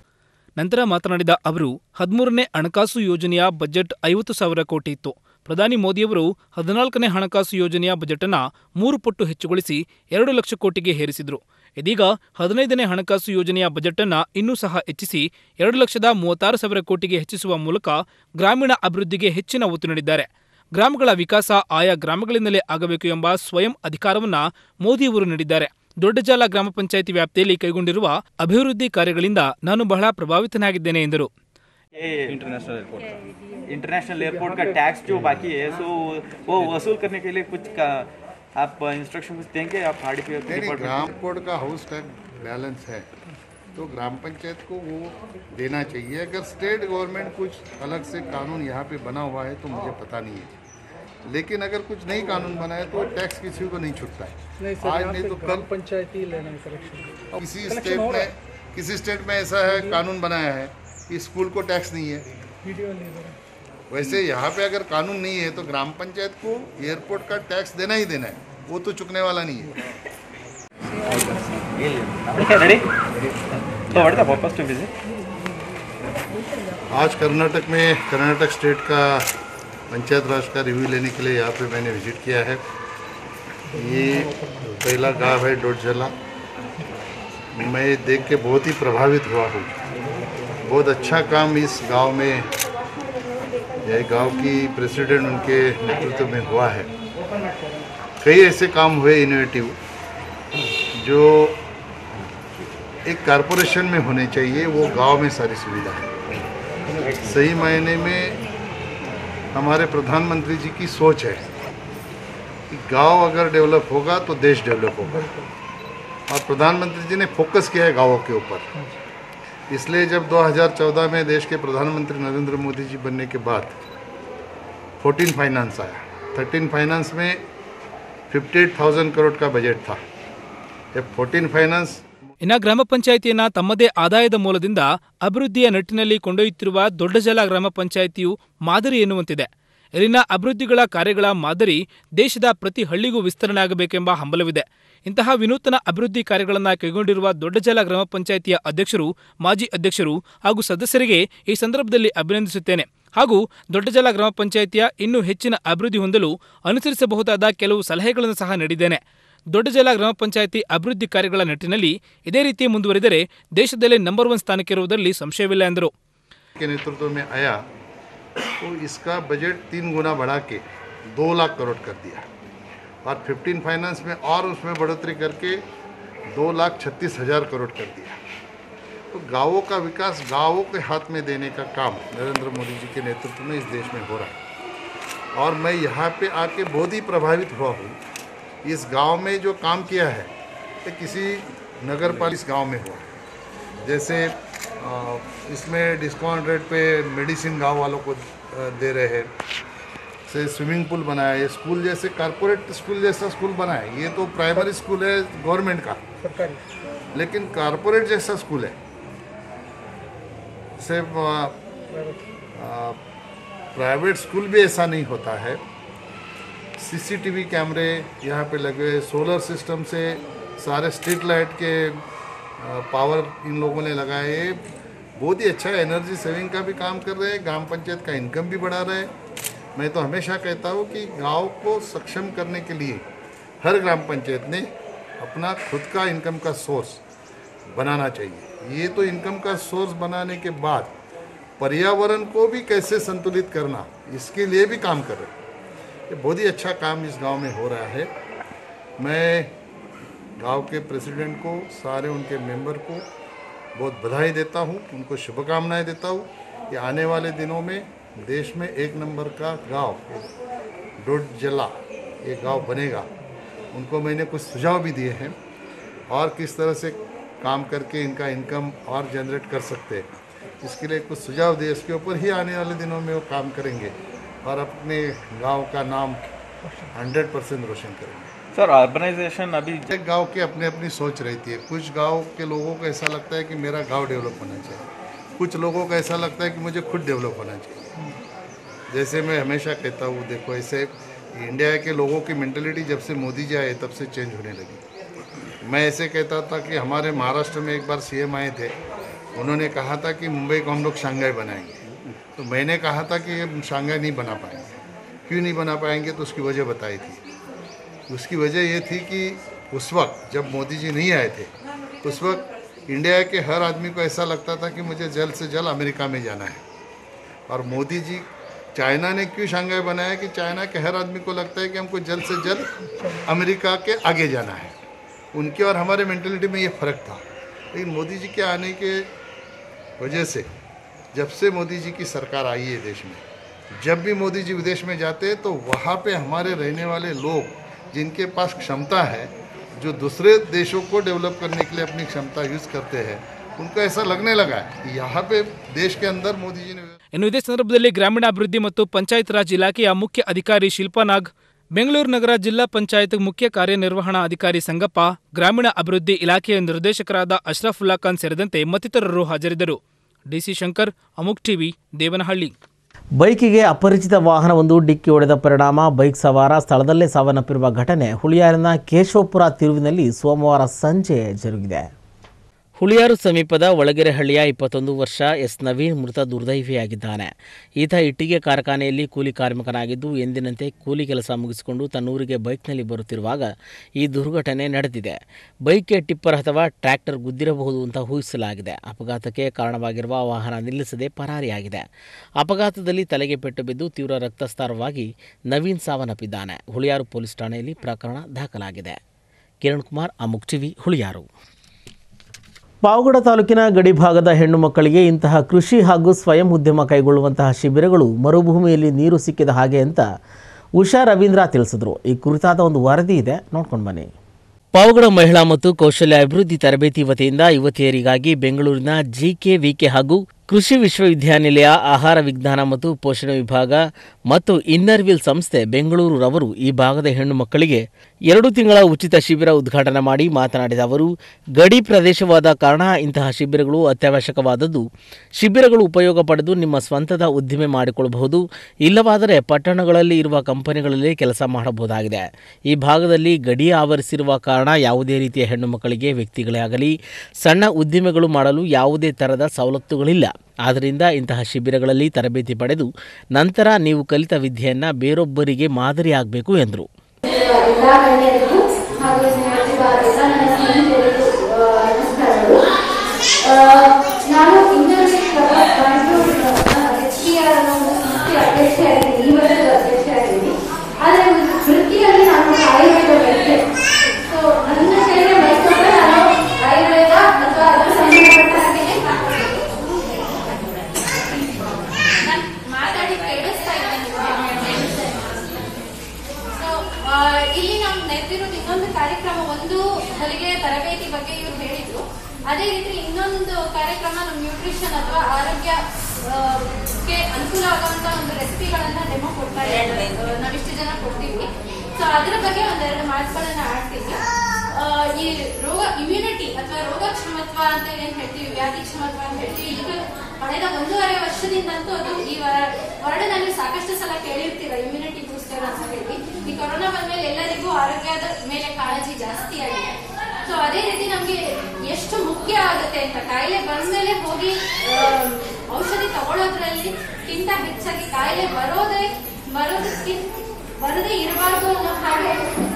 ನಂತರ ಮಾತನಾಡಿದ ಅವರು ಹದಿಮೂರನೇ ಹಣಕಾಸು ಯೋಜನೆಯ ಬಜೆಟ್ ಐವತ್ತು ಸಾವಿರ ಕೋಟಿ ಇತ್ತು ಪ್ರಧಾನಿ ಮೋದಿಯವರು ಹದಿನಾಲ್ಕನೇ ಹಣಕಾಸು ಯೋಜನೆಯ ಬಜೆಟನ್ನು ಮೂರು ಪಟ್ಟು ಹೆಚ್ಚುಗೊಳಿಸಿ ಎರಡು ಲಕ್ಷ ಕೋಟಿಗೆ ಹೇರಿಸಿದ್ರು ಇದೀಗ ಹದಿನೈದನೇ ಹಣಕಾಸು ಯೋಜನೆಯ ಬಜೆಟನ್ನು ಇನ್ನೂ ಸಹ ಹೆಚ್ಚಿಸಿ ಎರಡು ಲಕ್ಷದ ಮೂವತ್ತಾರು ಸಾವಿರ ಕೋಟಿಗೆ ಹೆಚ್ಚಿಸುವ ಮೂಲಕ ಗ್ರಾಮೀಣ ಅಭಿವೃದ್ಧಿಗೆ ಹೆಚ್ಚಿನ ಒತ್ತು ನೀಡಿದ್ದಾರೆ ಗ್ರಾಮಗಳ ವಿಕಾಸ ಆಯಾ ಗ್ರಾಮಗಳಿಂದಲೇ ಆಗಬೇಕು ಎಂಬ ಸ್ವಯಂ ಅಧಿಕಾರವನ್ನ ಮೋದಿಯವರು ನೀಡಿದ್ದಾರೆ ದೊಡ್ಡಜಾಲ ಗ್ರಾಮ ಪಂಚಾಯಿತಿ ವ್ಯಾಪ್ತಿಯಲ್ಲಿ ಕೈಗೊಂಡಿರುವ ಅಭಿವೃದ್ಧಿ ಕಾರ್ಯಗಳಿಂದ ನಾನು ಬಹಳ ಪ್ರಭಾವಿತನಾಗಿದ್ದೇನೆ ಎಂದರು ये इंटरनेशनल एयरपोर्ट का इंटरनेशनल एयरपोर्ट का टैक्स जो बाकी है सो वो वसूल करने के लिए कुछ का, आप इंस्ट्रक्शन कुछ देंगे आप हार्ड नहीं नहीं ग्राम कोड का हाउस टैक्स बैलेंस है तो ग्राम पंचायत को वो देना चाहिए अगर स्टेट गवर्नमेंट कुछ अलग से कानून यहाँ पे बना हुआ है तो मुझे पता नहीं है लेकिन अगर कुछ नई कानून बना है तो टैक्स किसी को नहीं छुटता है नहीं सर आज यहाँ नहीं पे तो ग्राम कल पंचायत ही लेना है कलेक्शन किसी स्टेट में किसी स्टेट में ऐसा है कानून बनाया है कि स्कूल को टैक्स नहीं है वीडियो ले रहा वैसे यहाँ पे अगर कानून नहीं है तो ग्राम पंचायत को एयरपोर्ट का टैक्स देना ही देना है वो तो चुकने वाला नहीं है रेडी तो what the purpose to visit आज कर्नाटक में कर्नाटक स्टेट का पंचायत राज का रिव्यू लेने के लिए यहाँ पे मैंने विजिट किया है ये पहला गांव है डोडझला मैं देख के बहुत ही प्रभावित हुआ हूँ बहुत अच्छा काम इस गांव में यह गांव की प्रेसिडेंट उनके नेतृत्व में हुआ है कई ऐसे काम हुए इनोवेटिव जो एक कारपोरेशन में होने चाहिए वो गांव में सारी सुविधा है सही मायने में हमारे प्रधानमंत्री जी की सोच है कि गांव अगर डेवलप होगा तो देश डेवलप होगा और प्रधानमंत्री जी ने फोकस किया है गांवों के ऊपर इसलिए जब 2014 में देश के प्रधानमंत्री नरेंद्र मोदी जी बनने के बाद 14 फाइनेंस आया 13 फाइनेंस में 58,000 करोड़ का बजट था ये 14 फाइनेंस ಇನ್ನ ಗ್ರಾಮ ಪಂಚಾಯಿತಿಯನ್ನ ತಮ್ಮದೇ ಆದಾಯದ ಮೂಲದಿಂದ ಅಭಿವೃದ್ಧಿಯ ನಿಟ್ಟಿನಲ್ಲಿ ಕೊಂಡೊಯ್ಯುತ್ತಿರುವ ದೊಡ್ಡಜಲ ಗ್ರಾಮ ಪಂಚಾಯಿತಿಯು ಮಾದರಿ ಎನ್ನುವಂತಿದೆ ಇಲ್ಲಿನ ಅಭಿವೃದ್ಧಿಗಳ ಕಾರ್ಯಗಳ ಮಾದರಿ ದೇಶದ ಪ್ರತಿ ಹಳ್ಳಿಗೂ ವಿಸ್ತರಣೆ ಆಗಬೇಕೆಂಬ ಹಂಬಲವಿದೆ ಇಂತಹ ವಿನೂತನ ಅಭಿವೃದ್ಧಿ ಕಾರ್ಯಗಳನ್ನು ಕೈಗೊಂಡಿರುವ ದೊಡ್ಡಜಲ ಗ್ರಾಮ ಪಂಚಾಯಿತಿಯ ಅಧ್ಯಕ್ಷರು ಮಾಜಿ ಅಧ್ಯಕ್ಷರು ಹಾಗೂ ಸದಸ್ಯರಿಗೆ ಈ ಸಂದರ್ಭದಲ್ಲಿ ಅಭಿನಂದಿಸುತ್ತೇನೆ ಹಾಗೂ ದೊಡ್ಡಜಲ ಗ್ರಾಮ ಪಂಚಾಯಿತಿಯ ಇನ್ನೂ ಹೆಚ್ಚಿನ ಅಭಿವೃದ್ಧಿ ಹೊಂದಲು ಅನುಸರಿಸಬಹುದಾದ ಕೆಲವು ಸಲಹೆಗಳನ್ನು ಸಹ ನೀಡಿದ್ದೇನೆ ದೊಡ್ಡಜಲ ಗ್ರಾಮ ಪಂಚಾಯಿತಿ ಅಭಿವೃದ್ಧಿ ಕಾರ್ಯಗಳ ನಿಟ್ಟಿನಲ್ಲಿ ಇದೇ ರೀತಿ ಮುಂದುವರಿದರೆ ದೇಶದಲ್ಲೇ ನಂಬರ್ ಒನ್ ಸ್ಥಾನಕ್ಕಿರುವುದರಲ್ಲಿ ಸಂಶಯವಿಲ್ಲ ಎಂದರು के नेतृत्व में आया तो इसका बजट तीन गुना बढ़ा के दो लाख करोड़ कर दिया और 15 फाइनेंस में और उसमें बढ़ोतरी करके दो लाख छत्तीस हज़ार करोड़ कर दिया तो गांवों का विकास गांवों के हाथ में देने का काम नरेंद्र मोदी जी के नेतृत्व में इस देश में हो रहा है और मैं यहाँ पे आके बहुत ही प्रभावित हुआ हूँ इस गांव में जो काम किया है ये किसी नगर पालिका गाँव में हुआ है जैसे अ, इसमें डिस्काउंट रेट पे मेडिसिन गांव वालों को अ, दे रहे हैं से स्विमिंग पूल बनाया है स्कूल जैसे कारपोरेट स्कूल जैसा स्कूल बनाया है ये तो प्राइमरी स्कूल है गवर्नमेंट का लेकिन कारपोरेट जैसा स्कूल है सिर्फ प्राइवेट स्कूल भी ऐसा नहीं होता है सीसीटीवी कैमरे यहाँ पे लगे हुए सोलर सिस्टम से सारे स्ट्रीट लाइट के पावर इन लोगों ने लगाए ये बहुत ही अच्छा एनर्जी सेविंग का भी काम कर रहे हैं ग्राम पंचायत का इनकम भी बढ़ा रहे हैं मैं तो हमेशा कहता हूँ कि गांव को सक्षम करने के लिए हर ग्राम पंचायत ने अपना खुद का इनकम का सोर्स बनाना चाहिए ये तो इनकम का सोर्स बनाने के बाद पर्यावरण को भी कैसे संतुलित करना इसके लिए भी काम कर रहे हैं ये बहुत ही अच्छा काम इस गांव में हो रहा है मैं गांव के प्रेसिडेंट को सारे उनके मेंबर को बहुत बधाई देता हूं उनको शुभकामनाएं देता हूं कि आने वाले दिनों में देश में एक नंबर का गांव डोड जला ये गांव बनेगा उनको मैंने कुछ सुझाव भी दिए हैं और किस तरह से काम करके इनका इनकम और जनरेट कर सकते हैं इसके लिए कुछ सुझाव दिए इसके ऊपर ही आने वाले दिनों में वो काम करेंगे और अपने गांव का नाम 100 परसेंट रोशन करेंगे सर अर्बनाइजेशन अभी एक गांव की अपनी अपनी सोच रहती है कुछ गांव के लोगों को ऐसा लगता है कि मेरा गांव डेवलप होना चाहिए कुछ लोगों को ऐसा लगता है कि मुझे खुद डेवलप होना चाहिए जैसे मैं हमेशा कहता हूँ देखो ऐसे इंडिया के लोगों की मेंटेलिटी जब से मोदी जी आए तब से चेंज होने लगी मैं ऐसे कहता था कि हमारे महाराष्ट्र में एक बार सीएम आए थे उन्होंने कहा था कि मुंबई को हम लोग शंघाई बनाएंगे तो मैंने कहा था कि ये शंघाई नहीं बना पाएंगे क्यों नहीं बना पाएंगे तो उसकी वजह बताई थी उसकी वजह ये थी कि उस वक्त जब मोदी जी नहीं आए थे उस वक्त इंडिया के हर आदमी को ऐसा लगता था कि मुझे जल्द से जल्द अमेरिका में जाना है और मोदी जी चाइना ने क्यों शंघाई बनाया कि चाइना के हर आदमी को लगता है कि हमको जल्द से जल्द अमेरिका के आगे जाना है उनके और हमारे मेंटेलिटी में ये फ़र्क था लेकिन मोदी जी के आने के वजह से जब से मोदी जी की सरकार आई है देश में जब भी मोदी जी विदेश में जाते हैं तो वहाँ पे हमारे रहने वाले लोग जिनके पास क्षमता है जो दूसरे देशों को डेवलप करने के लिए अपनी क्षमता यूज़ करते हैं उनको ऐसा लगने लगा है कि यहाँ पे देश के अंदर मोदी जी ने ಇನ್ನು ಇದೇ ಸಂದರ್ಭದಲ್ಲಿ ಗ್ರಾಮೀಣಾಭಿವೃದ್ಧಿ ಮತ್ತು ಪಂಚಾಯತ್ ರಾಜ್ ಇಲಾಖೆಯ ಮುಖ್ಯ ಅಧಿಕಾರಿ ಶಿಲ್ಪಾ ನಾಗ್ ಬೆಂಗಳೂರು ನಗರ ಜಿಲ್ಲಾ ಪಂಚಾಯತ್ ಮುಖ್ಯ ಕಾರ್ಯನಿರ್ವಹಣಾ ಅಧಿಕಾರಿ ಸಂಗಪ್ಪ ಗ್ರಾಮೀಣ ಅಭಿವೃದ್ಧಿ ಇಲಾಖೆಯ ನಿರ್ದೇಶಕರಾದ ಅಶ್ರಫುಲ್ಲಾ ಖಾನ್ ಸೇರಿದಂತೆ ಮತ್ತಿತರರು ಹಾಜರಿದ್ದರು ಡಿಸಿ ಶಂಕರ್ ಅಮುಕ್ ಟಿವಿ ದೇವನಹಳ್ಳಿ ಬೈಕಿಗೆ ಅಪರಿಚಿತ ವಾಹನವೊಂದು ಡಿಕ್ಕಿ ಹೊಡೆದ ಪರಿಣಾಮ ಬೈಕ್ ಸವಾರ ಸ್ಥಳದಲ್ಲೇ ಸಾವನ್ನಪ್ಪಿರುವ ಘಟನೆ ಹುಳಿಯಾರಿನ ಕೇಶವಪುರ ತಿರುವಿನಲ್ಲಿ ಸೋಮವಾರ ಸಂಜೆ ಜರುಗಿದೆ ಹುಳಿಯಾರು ಸಮೀಪದ ಒಳಗೆರೆಹಳ್ಳಿಯ ಇಪ್ಪತ್ತೊಂದು ವರ್ಷ ಎಸ್ ನವೀನ್ ಮೃತ ದುರ್ದೈವಿಯಾಗಿದ್ದಾನೆ ಈತ ಇಟ್ಟಿಗೆ ಕಾರ್ಖಾನೆಯಲ್ಲಿ ಕೂಲಿ ಕಾರ್ಮಿಕನಾಗಿದ್ದು ಎಂದಿನಂತೆ ಕೂಲಿ ಕೆಲಸ ಮುಗಿಸಿಕೊಂಡು ತನ್ನೂರಿಗೆ ಬೈಕ್ನಲ್ಲಿ ಬರುತ್ತಿರುವಾಗ ಈ ದುರ್ಘಟನೆ ನಡೆದಿದೆ ಬೈಕ್ಗೆ ಟಿಪ್ಪರ್ ಅಥವಾ ಟ್ರ್ಯಾಕ್ಟರ್ ಗುದ್ದಿರಬಹುದು ಅಂತ ಊಹಿಸಲಾಗಿದೆ ಅಪಘಾತಕ್ಕೆ ಕಾರಣವಾಗಿರುವ ವಾಹನ ನಿಲ್ಲಿಸದೆ ಪರಾರಿಯಾಗಿದೆ ಅಪಘಾತದಲ್ಲಿ ತಲೆಗೆ ಪೆಟ್ಟು ಬಿದ್ದು ತೀವ್ರ ರಕ್ತಸ್ತಾರವಾಗಿ ನವೀನ್ ಸಾವನ್ನಪ್ಪಿದ್ದಾನೆ ಹುಳಿಯಾರು ಪೊಲೀಸ್ ಠಾಣೆಯಲ್ಲಿ ಪ್ರಕರಣ ದಾಖಲಾಗಿದೆ ಕಿರಣ್ ಕುಮಾರ್ ಅಮುಕ್ ಟಿವಿ ಹುಳಿಯಾರು ಪಾವಗಡ ತಾಲೂಕಿನ ಗಡಿ ಭಾಗದ ಹೆಣ್ಣು ಮಕ್ಕಳಿಗೆ ಇಂತಹ ಕೃಷಿ ಹಾಗೂ ಸ್ವಯಂ ಉದ್ಯಮ ಕೈಗೊಳ್ಳುವಂತಹ ಶಿಬಿರಗಳು ಮರುಭೂಮಿಯಲ್ಲಿ ನೀರು ಸಿಕ್ಕಿದ ಹಾಗೆ ಅಂತ ಉಷಾ ರವೀಂದ್ರ ತಿಳಿಸಿದ್ರು ಈ ಕುರಿತಾದ ಒಂದು ವರದಿ ಇದೆ ನೋಡ್ಕೊಂಡು ಬನ್ನಿ ಪಾವಗಡ ಮಹಿಳಾ ಮತ್ತು ಕೌಶಲ್ಯ ಅಭಿವೃದ್ಧಿ ತರಬೇತಿ ವತಿಯಿಂದ ಯುವತಿಯರಿಗಾಗಿ ಬೆಂಗಳೂರಿನ ಜಿಕೆ ವಿಕೆ ಹಾಗೂ ಕೃಷಿ ವಿಶ್ವವಿದ್ಯಾನಿಲಯ ಆಹಾರ ವಿಜ್ಞಾನ ಮತ್ತು ಪೋಷಣೆ ವಿಭಾಗ ಮತ್ತು ಇನ್ನರ್ವಿಲ್ ಸಂಸ್ಥೆ ಬೆಂಗಳೂರು ರವರು ಈ ಭಾಗದ ಹೆಣ್ಣು ಮಕ್ಕಳಿಗೆ ಎರಡು ತಿಂಗಳ ಉಚಿತ ಶಿಬಿರ ಉದ್ಘಾಟನೆ ಮಾಡಿ ಮಾತನಾಡಿದ ಅವರು ಗಡಿ ಪ್ರದೇಶವಾದ ಕಾರಣ ಇಂತಹ ಶಿಬಿರಗಳು ಅತ್ಯವಶ್ಯಕವಾದದ್ದು ಶಿಬಿರಗಳು ಉಪಯೋಗ ಪಡೆದು ನಿಮ್ಮ ಸ್ವಂತದ ಉದ್ದಿಮೆ ಮಾಡಿಕೊಳ್ಳಬಹುದು ಇಲ್ಲವಾದರೆ ಪಟ್ಟಣಗಳಲ್ಲಿ ಇರುವ ಕಂಪನಿಗಳಲ್ಲಿ ಕೆಲಸ ಮಾಡಬಹುದಾಗಿದೆ ಈ ಭಾಗದಲ್ಲಿ ಗಡಿ ಆವರಿಸಿರುವ ಕಾರಣ ಯಾವುದೇ ರೀತಿಯ ಹೆಣ್ಣು ಮಕ್ಕಳಿಗೆ ವ್ಯಕ್ತಿಗಳೇ ಆಗಲಿ ಸಣ್ಣ ಉದ್ದಿಮೆಗಳು ಮಾಡಲು ಯಾವುದೇ ಥರದ ಸವಲತ್ತುಗಳಿಲ್ಲ ಆದ್ದರಿಂದ ಇಂತಹ ಶಿಬಿರಗಳಲ್ಲಿ ತರಬೇತಿ ಪಡೆದು ನಂತರ ನೀವು ಕಲಿತ ವಿದ್ಯೆಯನ್ನು ಬೇರೊಬ್ಬರಿಗೆ ಮಾದರಿಯಾಗಬೇಕು ಎಂದರು ಎಲ್ಲ ಗಣ್ಯರಿಗೂ ಹಾಗೂ ಸ್ನೇಹಿತರಿಗೂ ಎಲ್ಲ ನನ್ನ ಸ್ನೇಹಿತರಿಗೂ ಆ, ನಮಸ್ಕಾರಗಳು ಆ, ನಾನು internet Bangalore H P R ಅನ್ನೋ ಒಂದು ಸಂಸ್ಥೆ ಅಧ್ಯಕ್ಷರಾಗಿದ್ದೀನಿ ಈ ವರ್ಷದ ಅಧ್ಯಕ್ಷರಾಗಿದ್ದೀನಿ ಆದರೆ ವೃತ್ತಿಯಲ್ಲಿ ನಾನು ಆಯುರ್ವೇದ ವೈದ್ಯ ಸೊ ನನ್ನ ಕೈಗೆ ಬಯಸಿದ್ರೆ ನಾನು ಆಯುರ್ವೇದ ಅಥವಾ ಅದಕ್ಕೆ ಸಂಬಂಧಪಟ್ಟ ಹಾಗೆಯೇ ನಾನ್ ಮಾತಾಡಿ ಕೇಳಿಸ್ತಾ ಇಲ್ಲ ಸೊ ಇಲ್ಲಿ ನಾವು ನೆರೆದಿರೋದು ಇನ್ನೊಂದು ಕಾರ್ಯಕ್ರಮ ಒಂದು ಹೊಲಿಗೆ ತರಬೇತಿ ಬಗ್ಗೆ ಇವ್ರು ಹೇಳಿದ್ರು ಅದೇ ರೀತಿ ಇನ್ನೊಂದು ಕಾರ್ಯಕ್ರಮ ನಮ್ಮ ನ್ಯೂಟ್ರಿಷನ್ ಅಥವಾ ಆರೋಗ್ಯ ಆ, ಕ್ಕೆ ಅನುಕೂಲ ಆಗುವಂತ ಒಂದು ರೆಸಿಪಿಗಳನ್ನ ಡೆಮೋ ಕೊಡ್ತಾ ಇದ್ದಾರೆ ಆ, ನಾವಿಷ್ಟು ಜನ ಕೊಡ್ತೀವಿ ಸೊ ಅದರ ಬಗ್ಗೆ ಒಂದೆರಡು ಮಾತುಗಳನ್ನ ಆಡ್ತೀವಿ ಆ, ಈ ರೋಗ ಇಮ್ಯುನಿಟಿ ಅಥವಾ ರೋಗಕ್ಷಮತ್ವ ಅಂತ ಏನ್ ಹೇಳ್ತೀವಿ ವ್ಯಾಧಿ ಕ್ಷಮತ್ವ ಅಂತ ಹೇಳ್ತೀವಿ ಈಗ ಕಳೆದ ಒಂದೂವರೆ ವರ್ಷದಿಂದಂತೂ ಅದು ಈ ವರ್ಡನಲ್ಲಿ ಸಾಕಷ್ಟು ಸಲ ಕೇಳಿರ್ತೀರ ಇಮ್ಯುನಿಟಿ ಬೂಸ್ಟರ್ ಅಂತ ಹೇಳಿ ಈ ಕೊರೋನಾ ಬಂದ್ಮೇಲೆ ಎಲ್ಲರಿಗೂ ಆರೋಗ್ಯದ ಮೇಲೆ ಕಾಳಜಿ ಜಾಸ್ತಿ ಆಗಿದೆ ಸೊ ಅದೇ ರೀತಿ ನಮ್ಗೆ ಎಷ್ಟು ಮುಖ್ಯ ಆಗುತ್ತೆ ಅಂತ ಕಾಯಿಲೆ ಬಂದ್ಮೇಲೆ ಹೋಗಿ ಆ, ಔಷಧಿ ತಗೊಳ್ಳೋದ್ರಲ್ಲಿ ಕಿಂತ ಹೆಚ್ಚಾಗಿ ಕಾಯಿಲೆ ಬರೋದೇ ಬರೋದಕ್ಕೆ ಬರದೇ ಇರಬಾರ್ದು ಅನ್ನೋ ಹಾಗೆ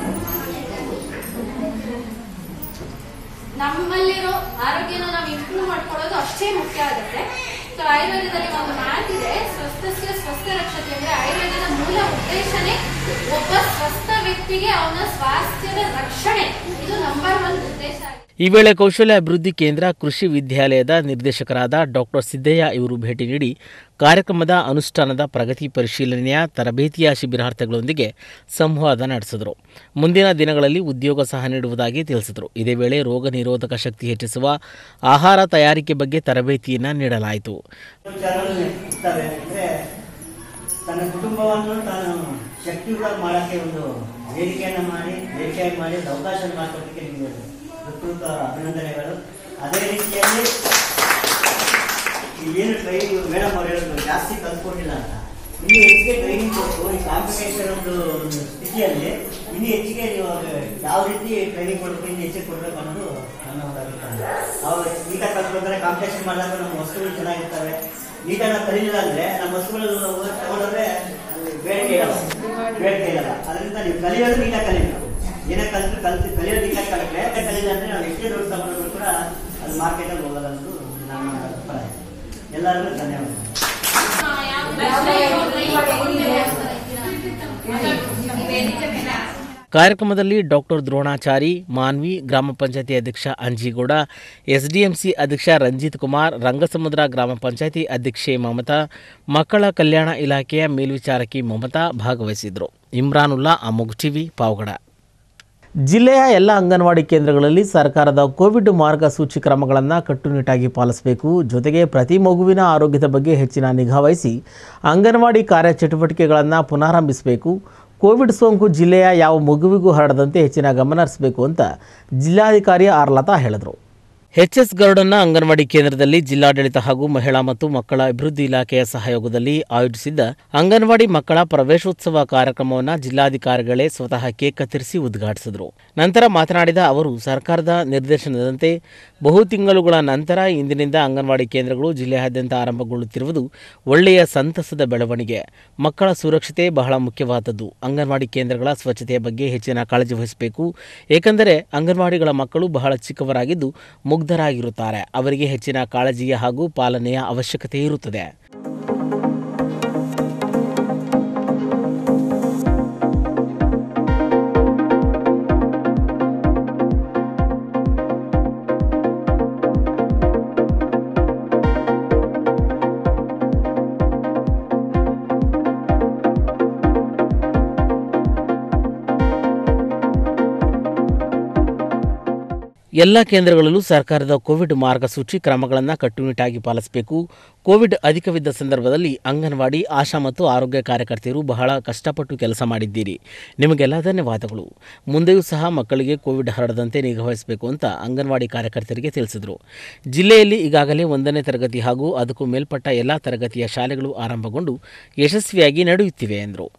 ನಮ್ಮಲ್ಲಿರೋ ಆರೋಗ್ಯನ ನಾವು ಇಂಪ್ರೂವ್ ಮಾಡ್ಕೊಳ್ಳೋದು ಅಷ್ಟೇ ಮುಖ್ಯ ಆಗುತ್ತೆ ಸೊ ಆಯುರ್ವೇದದಲ್ಲಿ ಒಂದು ಮಾತಿದೆ ಸ್ವಸ್ಥಸ್ಯ ಸ್ವಸ್ಥ ರಕ್ಷತೆ ಅಂದ್ರೆ ಆಯುರ್ವೇದದ ಮೂಲ ಉದ್ದೇಶನೇ ಒಬ್ಬ ಸ್ವಸ್ಥ ವ್ಯಕ್ತಿಗೆ ಅವನ ಸ್ವಾಸ್ಥ್ಯದ ರಕ್ಷಣೆ ಇದು ನಂಬರ್ ಒನ್ ಉದ್ದೇಶ ಆಗಿದೆ ಈ ವೇಳೆ ಕೌಶಲ್ಯ ಅಭಿವೃದ್ಧಿ ಕೇಂದ್ರ ಕೃಷಿ ವಿದ್ಯಾಲಯದ ನಿರ್ದೇಶಕರಾದ ಡಾಕ್ಟರ್ ಸಿದ್ದಯ್ಯ ಇವರು ಭೇಟಿ ನೀಡಿ ಕಾರ್ಯಕ್ರಮದ ಅನುಷ್ಠಾನದ ಪ್ರಗತಿ ಪರಿಶೀಲನೆಯ ತರಬೇತಿಯ ಶಿಬಿರಾರ್ಥಿಗಳೊಂದಿಗೆ ಸಂವಾದ ನಡೆಸಿದರು ಮುಂದಿನ ದಿನಗಳಲ್ಲಿ ಉದ್ಯೋಗ ಸಹ ನೀಡುವುದಾಗಿ ತಿಳಿಸಿದರು ಇದೇ ವೇಳೆ ರೋಗ ನಿರೋಧಕ ಶಕ್ತಿ ಹೆಚ್ಚಿಸುವ ಆಹಾರ ತಯಾರಿಕೆ ಬಗ್ಗೆ ತರಬೇತಿಯನ್ನು ನೀಡಲಾಯಿತು ವಿಚಾರಗಳು ಇರ್ತವೆ ಅಂದ್ರೆ ತನ್ನ ಕುಟುಂಬವನ್ನು ತಾನು ಶಕ್ತಿಯುತ ಮಾಡಕ್ಕೆ ಒಂದು ವೇದಿಕೆಯನ್ನು ಮಾಡಿ ವೇದಿಕೆಯಾಗಿ ಮಾಡಿ ಒಂದು ಅವಕಾಶ ಮಾಡಿಕೊಡಲಿಕ್ಕೆ ನಿಮಗೆ ಹೃತ್ಪೂರ್ವಕ ಅಭಿನಂದನೆಗಳು ಅದೇ ರೀತಿಯಲ್ಲಿ ಈ ಏನು ಟ್ರೈನಿಂಗ್ ಮೇಡಮ್ ಅವ್ರು ಹೇಳಿದ್ರು ಜಾಸ್ತಿ ಕಲ್ತ್ಕೊಂಡಿಲ್ಲ ಅಂತ ಇನ್ನು ಹೆಚ್ಚಿಗೆ ಟ್ರೈನಿಂಗ್ ಕೊಟ್ಟು ಈ ಕಾಂಪಿಟೇಷನ್ ಒಂದು ಸ್ಥಿತಿಯಲ್ಲಿ ಇನ್ನು ಹೆಚ್ಚಿಗೆ ನೀವು ಅವ್ರಿಗೆ ಯಾವ ರೀತಿ ಟ್ರೈನಿಂಗ್ ಕೊಡಬೇಕು ಇನ್ನು ಹೆಚ್ಚಿಗೆ ಕೊಡಬೇಕು ಅನ್ನೋದು ನನ್ನ ಒಂದು ಅಭಿಪ್ರಾಯ ಅವ್ರು ನೀಟಾಗಿ ಕಲ್ತ್ಕೊಂಡ್ರೆ ಕಾಂಪಿಟೇಷನ್ ಮಾಡಿದಾಗ ನಮ್ಮ ವಸ್ತುಗಳು ಚೆನ್ನಾಗಿರ್ತವೆ ನೀಟಾಗಿ ನಾವು ಕಲಿಲಿಲ್ಲ ಅಂದ್ರೆ ನಮ್ಮ ವಸ್ತುಗಳು ತಗೊಂಡ್ರೆ ಅಲ್ಲಿ ಬೇಡಿಕೆ ಇರಲ್ಲ ಬೇಡಿಕೆ ಇರಲ್ಲ ಅದರಿಂದ ನೀವು ಕಲಿಯೋದು ನೀಟಾಗಿ ಕಲಿಬೇಕು ಏನೇ ಕಲ್ತು ಕಲ್ತು ಕಲಿಯೋದು ನೀಟಾಗಿ ಕಲಿತ್ರೆ ಕಲಿಲ್ಲ ಅಂದ್ರೆ ನಾವು ಎಷ್ಟೇ ದುಡ್ಡು ತಗೊಂಡ್ರು ಕೂಡ ಅದು ಮಾರ್ಕೆಟಲ್ಲಿ ಹೋಗಲ್ಲ ಅನ್ನೋದು ನನ್ನ ಅಭಿಪ್ರಾಯ ಎಲ್ಲರಿಗೂ ಧನ್ಯವಾದ ಕಾರ್ಯಕ್ರಮದಲ್ಲಿ ಡಾಕ್ಟರ್ ದ್ರೋಣಾಚಾರಿ ಮಾನ್ವಿ ಗ್ರಾಮ ಪಂಚಾಯತಿ ಅಧ್ಯಕ್ಷ ಅಂಜಿಗೌಡ ಎಸ್ಡಿಎಂಸಿ ಅಧ್ಯಕ್ಷ ರಂಜಿತ್ ಕುಮಾರ್ ರಂಗಸಮುದ್ರ ಗ್ರಾಮ ಪಂಚಾಯತಿ ಅಧ್ಯಕ್ಷೆ ಮಮತಾ ಮಕ್ಕಳ ಕಲ್ಯಾಣ ಇಲಾಖೆಯ ಮೇಲ್ವಿಚಾರಕಿ ಮಮತಾ ಭಾಗವಹಿಸಿದರು ಇಮ್ರಾನುಲ್ಲಾ ಅಮೋಗ್ ಟಿವಿ ಪಾವಗಡ ಜಿಲ್ಲೆಯ ಎಲ್ಲ ಅಂಗನವಾಡಿ ಕೇಂದ್ರಗಳಲ್ಲಿ ಸರ್ಕಾರದ ಕೋವಿಡ್ ಮಾರ್ಗಸೂಚಿ ಕ್ರಮಗಳನ್ನು ಕಟ್ಟುನಿಟ್ಟಾಗಿ ಪಾಲಿಸಬೇಕು ಜೊತೆಗೆ ಪ್ರತಿ ಮಗುವಿನ ಆರೋಗ್ಯದ ಬಗ್ಗೆ ಹೆಚ್ಚಿನ ನಿಗಾ ವಹಿಸಿ ಅಂಗನವಾಡಿ ಕಾರ್ಯಚಟುವಟಿಕೆಗಳನ್ನು ಪುನರಾರಂಭಿಸಬೇಕು ಕೋವಿಡ್ ಸೋಂಕು ಜಿಲ್ಲೆಯ ಯಾವ ಮಗುವಿಗೂ ಹರಡದಂತೆ ಹೆಚ್ಚಿನ ಗಮನ ಹರಿಸಬೇಕು ಅಂತ ಜಿಲ್ಲಾಧಿಕಾರಿ ಆರ್ ಲತಾ ಹೇಳಿದರು ಎಚ್ ಎಸ್ ಗರುಡನ್ನ ಅಂಗನವಾಡಿ ಕೇಂದ್ರದಲ್ಲಿ ಜಿಲ್ಲಾಡಳಿತ ಹಾಗೂ ಮಹಿಳಾ ಮತ್ತು ಮಕ್ಕಳ ಅಭಿವೃದ್ಧಿ ಇಲಾಖೆಯ ಸಹಯೋಗದಲ್ಲಿ ಆಯೋಜಿಸಿದ್ದ ಅಂಗನವಾಡಿ ಮಕ್ಕಳ ಪ್ರವೇಶೋತ್ಸವ ಕಾರ್ಯಕ್ರಮವನ್ನು ಜಿಲ್ಲಾಧಿಕಾರಿಗಳೇ ಸ್ವತಃ ಕೇಕ್ ಕತ್ತರಿಸಿ ಉದ್ಘಾಟಿಸಿದರು ನಂತರ ಮಾತನಾಡಿದ ಅವರು ಸರ್ಕಾರದ ನಿರ್ದೇಶನದಂತೆ ಬಹು ತಿಂಗಳುಗಳ ನಂತರ ಇಂದಿನಿಂದ ಅಂಗನವಾಡಿ ಕೇಂದ್ರಗಳು ಜಿಲ್ಲೆಯಾದ್ಯಂತ ಆರಂಭಗೊಳ್ಳುತ್ತಿರುವುದು ಒಳ್ಳೆಯ ಸಂತಸದ ಬೆಳವಣಿಗೆ ಮಕ್ಕಳ ಸುರಕ್ಷತೆ ಬಹಳ ಮುಖ್ಯವಾದದ್ದು ಅಂಗನವಾಡಿ ಕೇಂದ್ರಗಳ ಸ್ವಚ್ಛತೆಯ ಬಗ್ಗೆ ಹೆಚ್ಚಿನ ಕಾಳಜಿ ವಹಿಸಬೇಕು ಏಕೆಂದರೆ ಅಂಗನವಾಡಿಗಳ ಮಕ್ಕಳು ಬಹಳ ಚಿಕ್ಕವರಾಗಿದ್ದು ಮುಗ್ಧರಾಗಿರುತ್ತಾರೆ ಅವರಿಗೆ ಹೆಚ್ಚಿನ ಕಾಳಜಿಯ ಹಾಗೂ ಪಾಲನೆಯ ಅವಶ್ಯಕತೆ ಇರುತ್ತದೆ ಎಲ್ಲ ಕೇಂದ್ರಗಳಲ್ಲೂ ಸರ್ಕಾರದ ಕೋವಿಡ್ ಮಾರ್ಗಸೂಚಿ ಕ್ರಮಗಳನ್ನು ಕಟ್ಟುನಿಟ್ಟಾಗಿ ಪಾಲಿಸಬೇಕು ಕೋವಿಡ್ ಅಧಿಕವಿದ್ದ ಸಂದರ್ಭದಲ್ಲಿ ಅಂಗನವಾಡಿ ಆಶಾ ಮತ್ತು ಆರೋಗ್ಯ ಕಾರ್ಯಕರ್ತೆಯರು ಬಹಳ ಕಷ್ಟಪಟ್ಟು ಕೆಲಸ ಮಾಡಿದ್ದೀರಿ ನಿಮಗೆಲ್ಲ ಧನ್ಯವಾದಗಳು ಮುಂದೆಯೂ ಸಹ ಮಕ್ಕಳಿಗೆ ಕೋವಿಡ್ ಹರಡದಂತೆ ನಿಗಾವಹಿಸಬೇಕು ಅಂತ ಅಂಗನವಾಡಿ ಕಾರ್ಯಕರ್ತರಿಗೆ ತಿಳಿಸಿದರು ಜಿಲ್ಲೆಯಲ್ಲಿ ಈಗಾಗಲೇ ಒಂದನೇ ತರಗತಿ ಹಾಗೂ ಅದಕ್ಕೂ ಮೇಲ್ಪಟ್ಟ ಎಲ್ಲ ತರಗತಿಯ ಶಾಲೆಗಳು ಆರಂಭಗೊಂಡು ಯಶಸ್ವಿಯಾಗಿ ನಡೆಯುತ್ತಿವೆ ಎಂದರು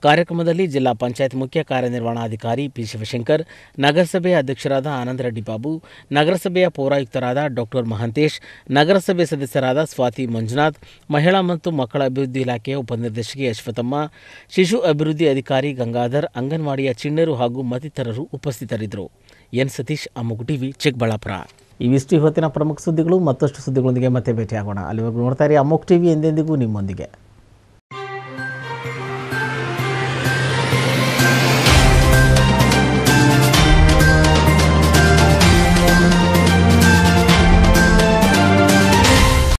ಕಾರ್ಯಕ್ರಮದಲ್ಲಿ ಜಿಲ್ಲಾ ಪಂಚಾಯತ್ ಮುಖ್ಯ ಕಾರ್ಯನಿರ್ವಹಣಾಧಿಕಾರಿ ಪಿ ಶಿವಶಂಕರ್ ನಗರಸಭೆಯ ಅಧ್ಯಕ್ಷರಾದ ಆನಂದರೆಡ್ಡಿ ಬಾಬು ನಗರಸಭೆಯ ಪೌರಾಯುಕ್ತರಾದ ಡಾಕ್ಟರ್ ಮಹಾಂತೇಶ್ ನಗರಸಭೆ ಸದಸ್ಯರಾದ ಸ್ವಾತಿ ಮಂಜುನಾಥ್ ಮಹಿಳಾ ಮತ್ತು ಮಕ್ಕಳ ಅಭಿವೃದ್ಧಿ ಇಲಾಖೆಯ ಉಪನಿರ್ದೇಶಕಿ ಅಶ್ವಥಮ್ಮ ಶಿಶು ಅಭಿವೃದ್ಧಿ ಅಧಿಕಾರಿ ಗಂಗಾಧರ್ ಅಂಗನವಾಡಿಯ ಚಿಣ್ಣರು ಹಾಗೂ ಮತ್ತಿತರರು ಉಪಸ್ಥಿತರಿದ್ದರು ಎನ್ ಸತೀಶ್ ಅಮ್ಮಗು ಟಿವಿ ಚಿಕ್ಕಬಳ್ಳಾಪುರ ಇವಿಷ್ಟು ಇವತ್ತಿನ ಪ್ರಮುಖ ಸುದ್ದಿಗಳು ಮತ್ತಷ್ಟು ಸುದ್ದಿಗಳೊಂದಿಗೆ ಮತ್ತೆ ಭೇಟಿಯಾಗೋಣ ಅಲ್ಲಿವರೆಗೂ ನೋಡ್ತಾ ಇರಿ ಅಮ್ಮೋಕ್ ಟಿವಿ ಎಂದೆಂದಿಗೂ ನಿಮ್ಮೊಂದಿಗೆ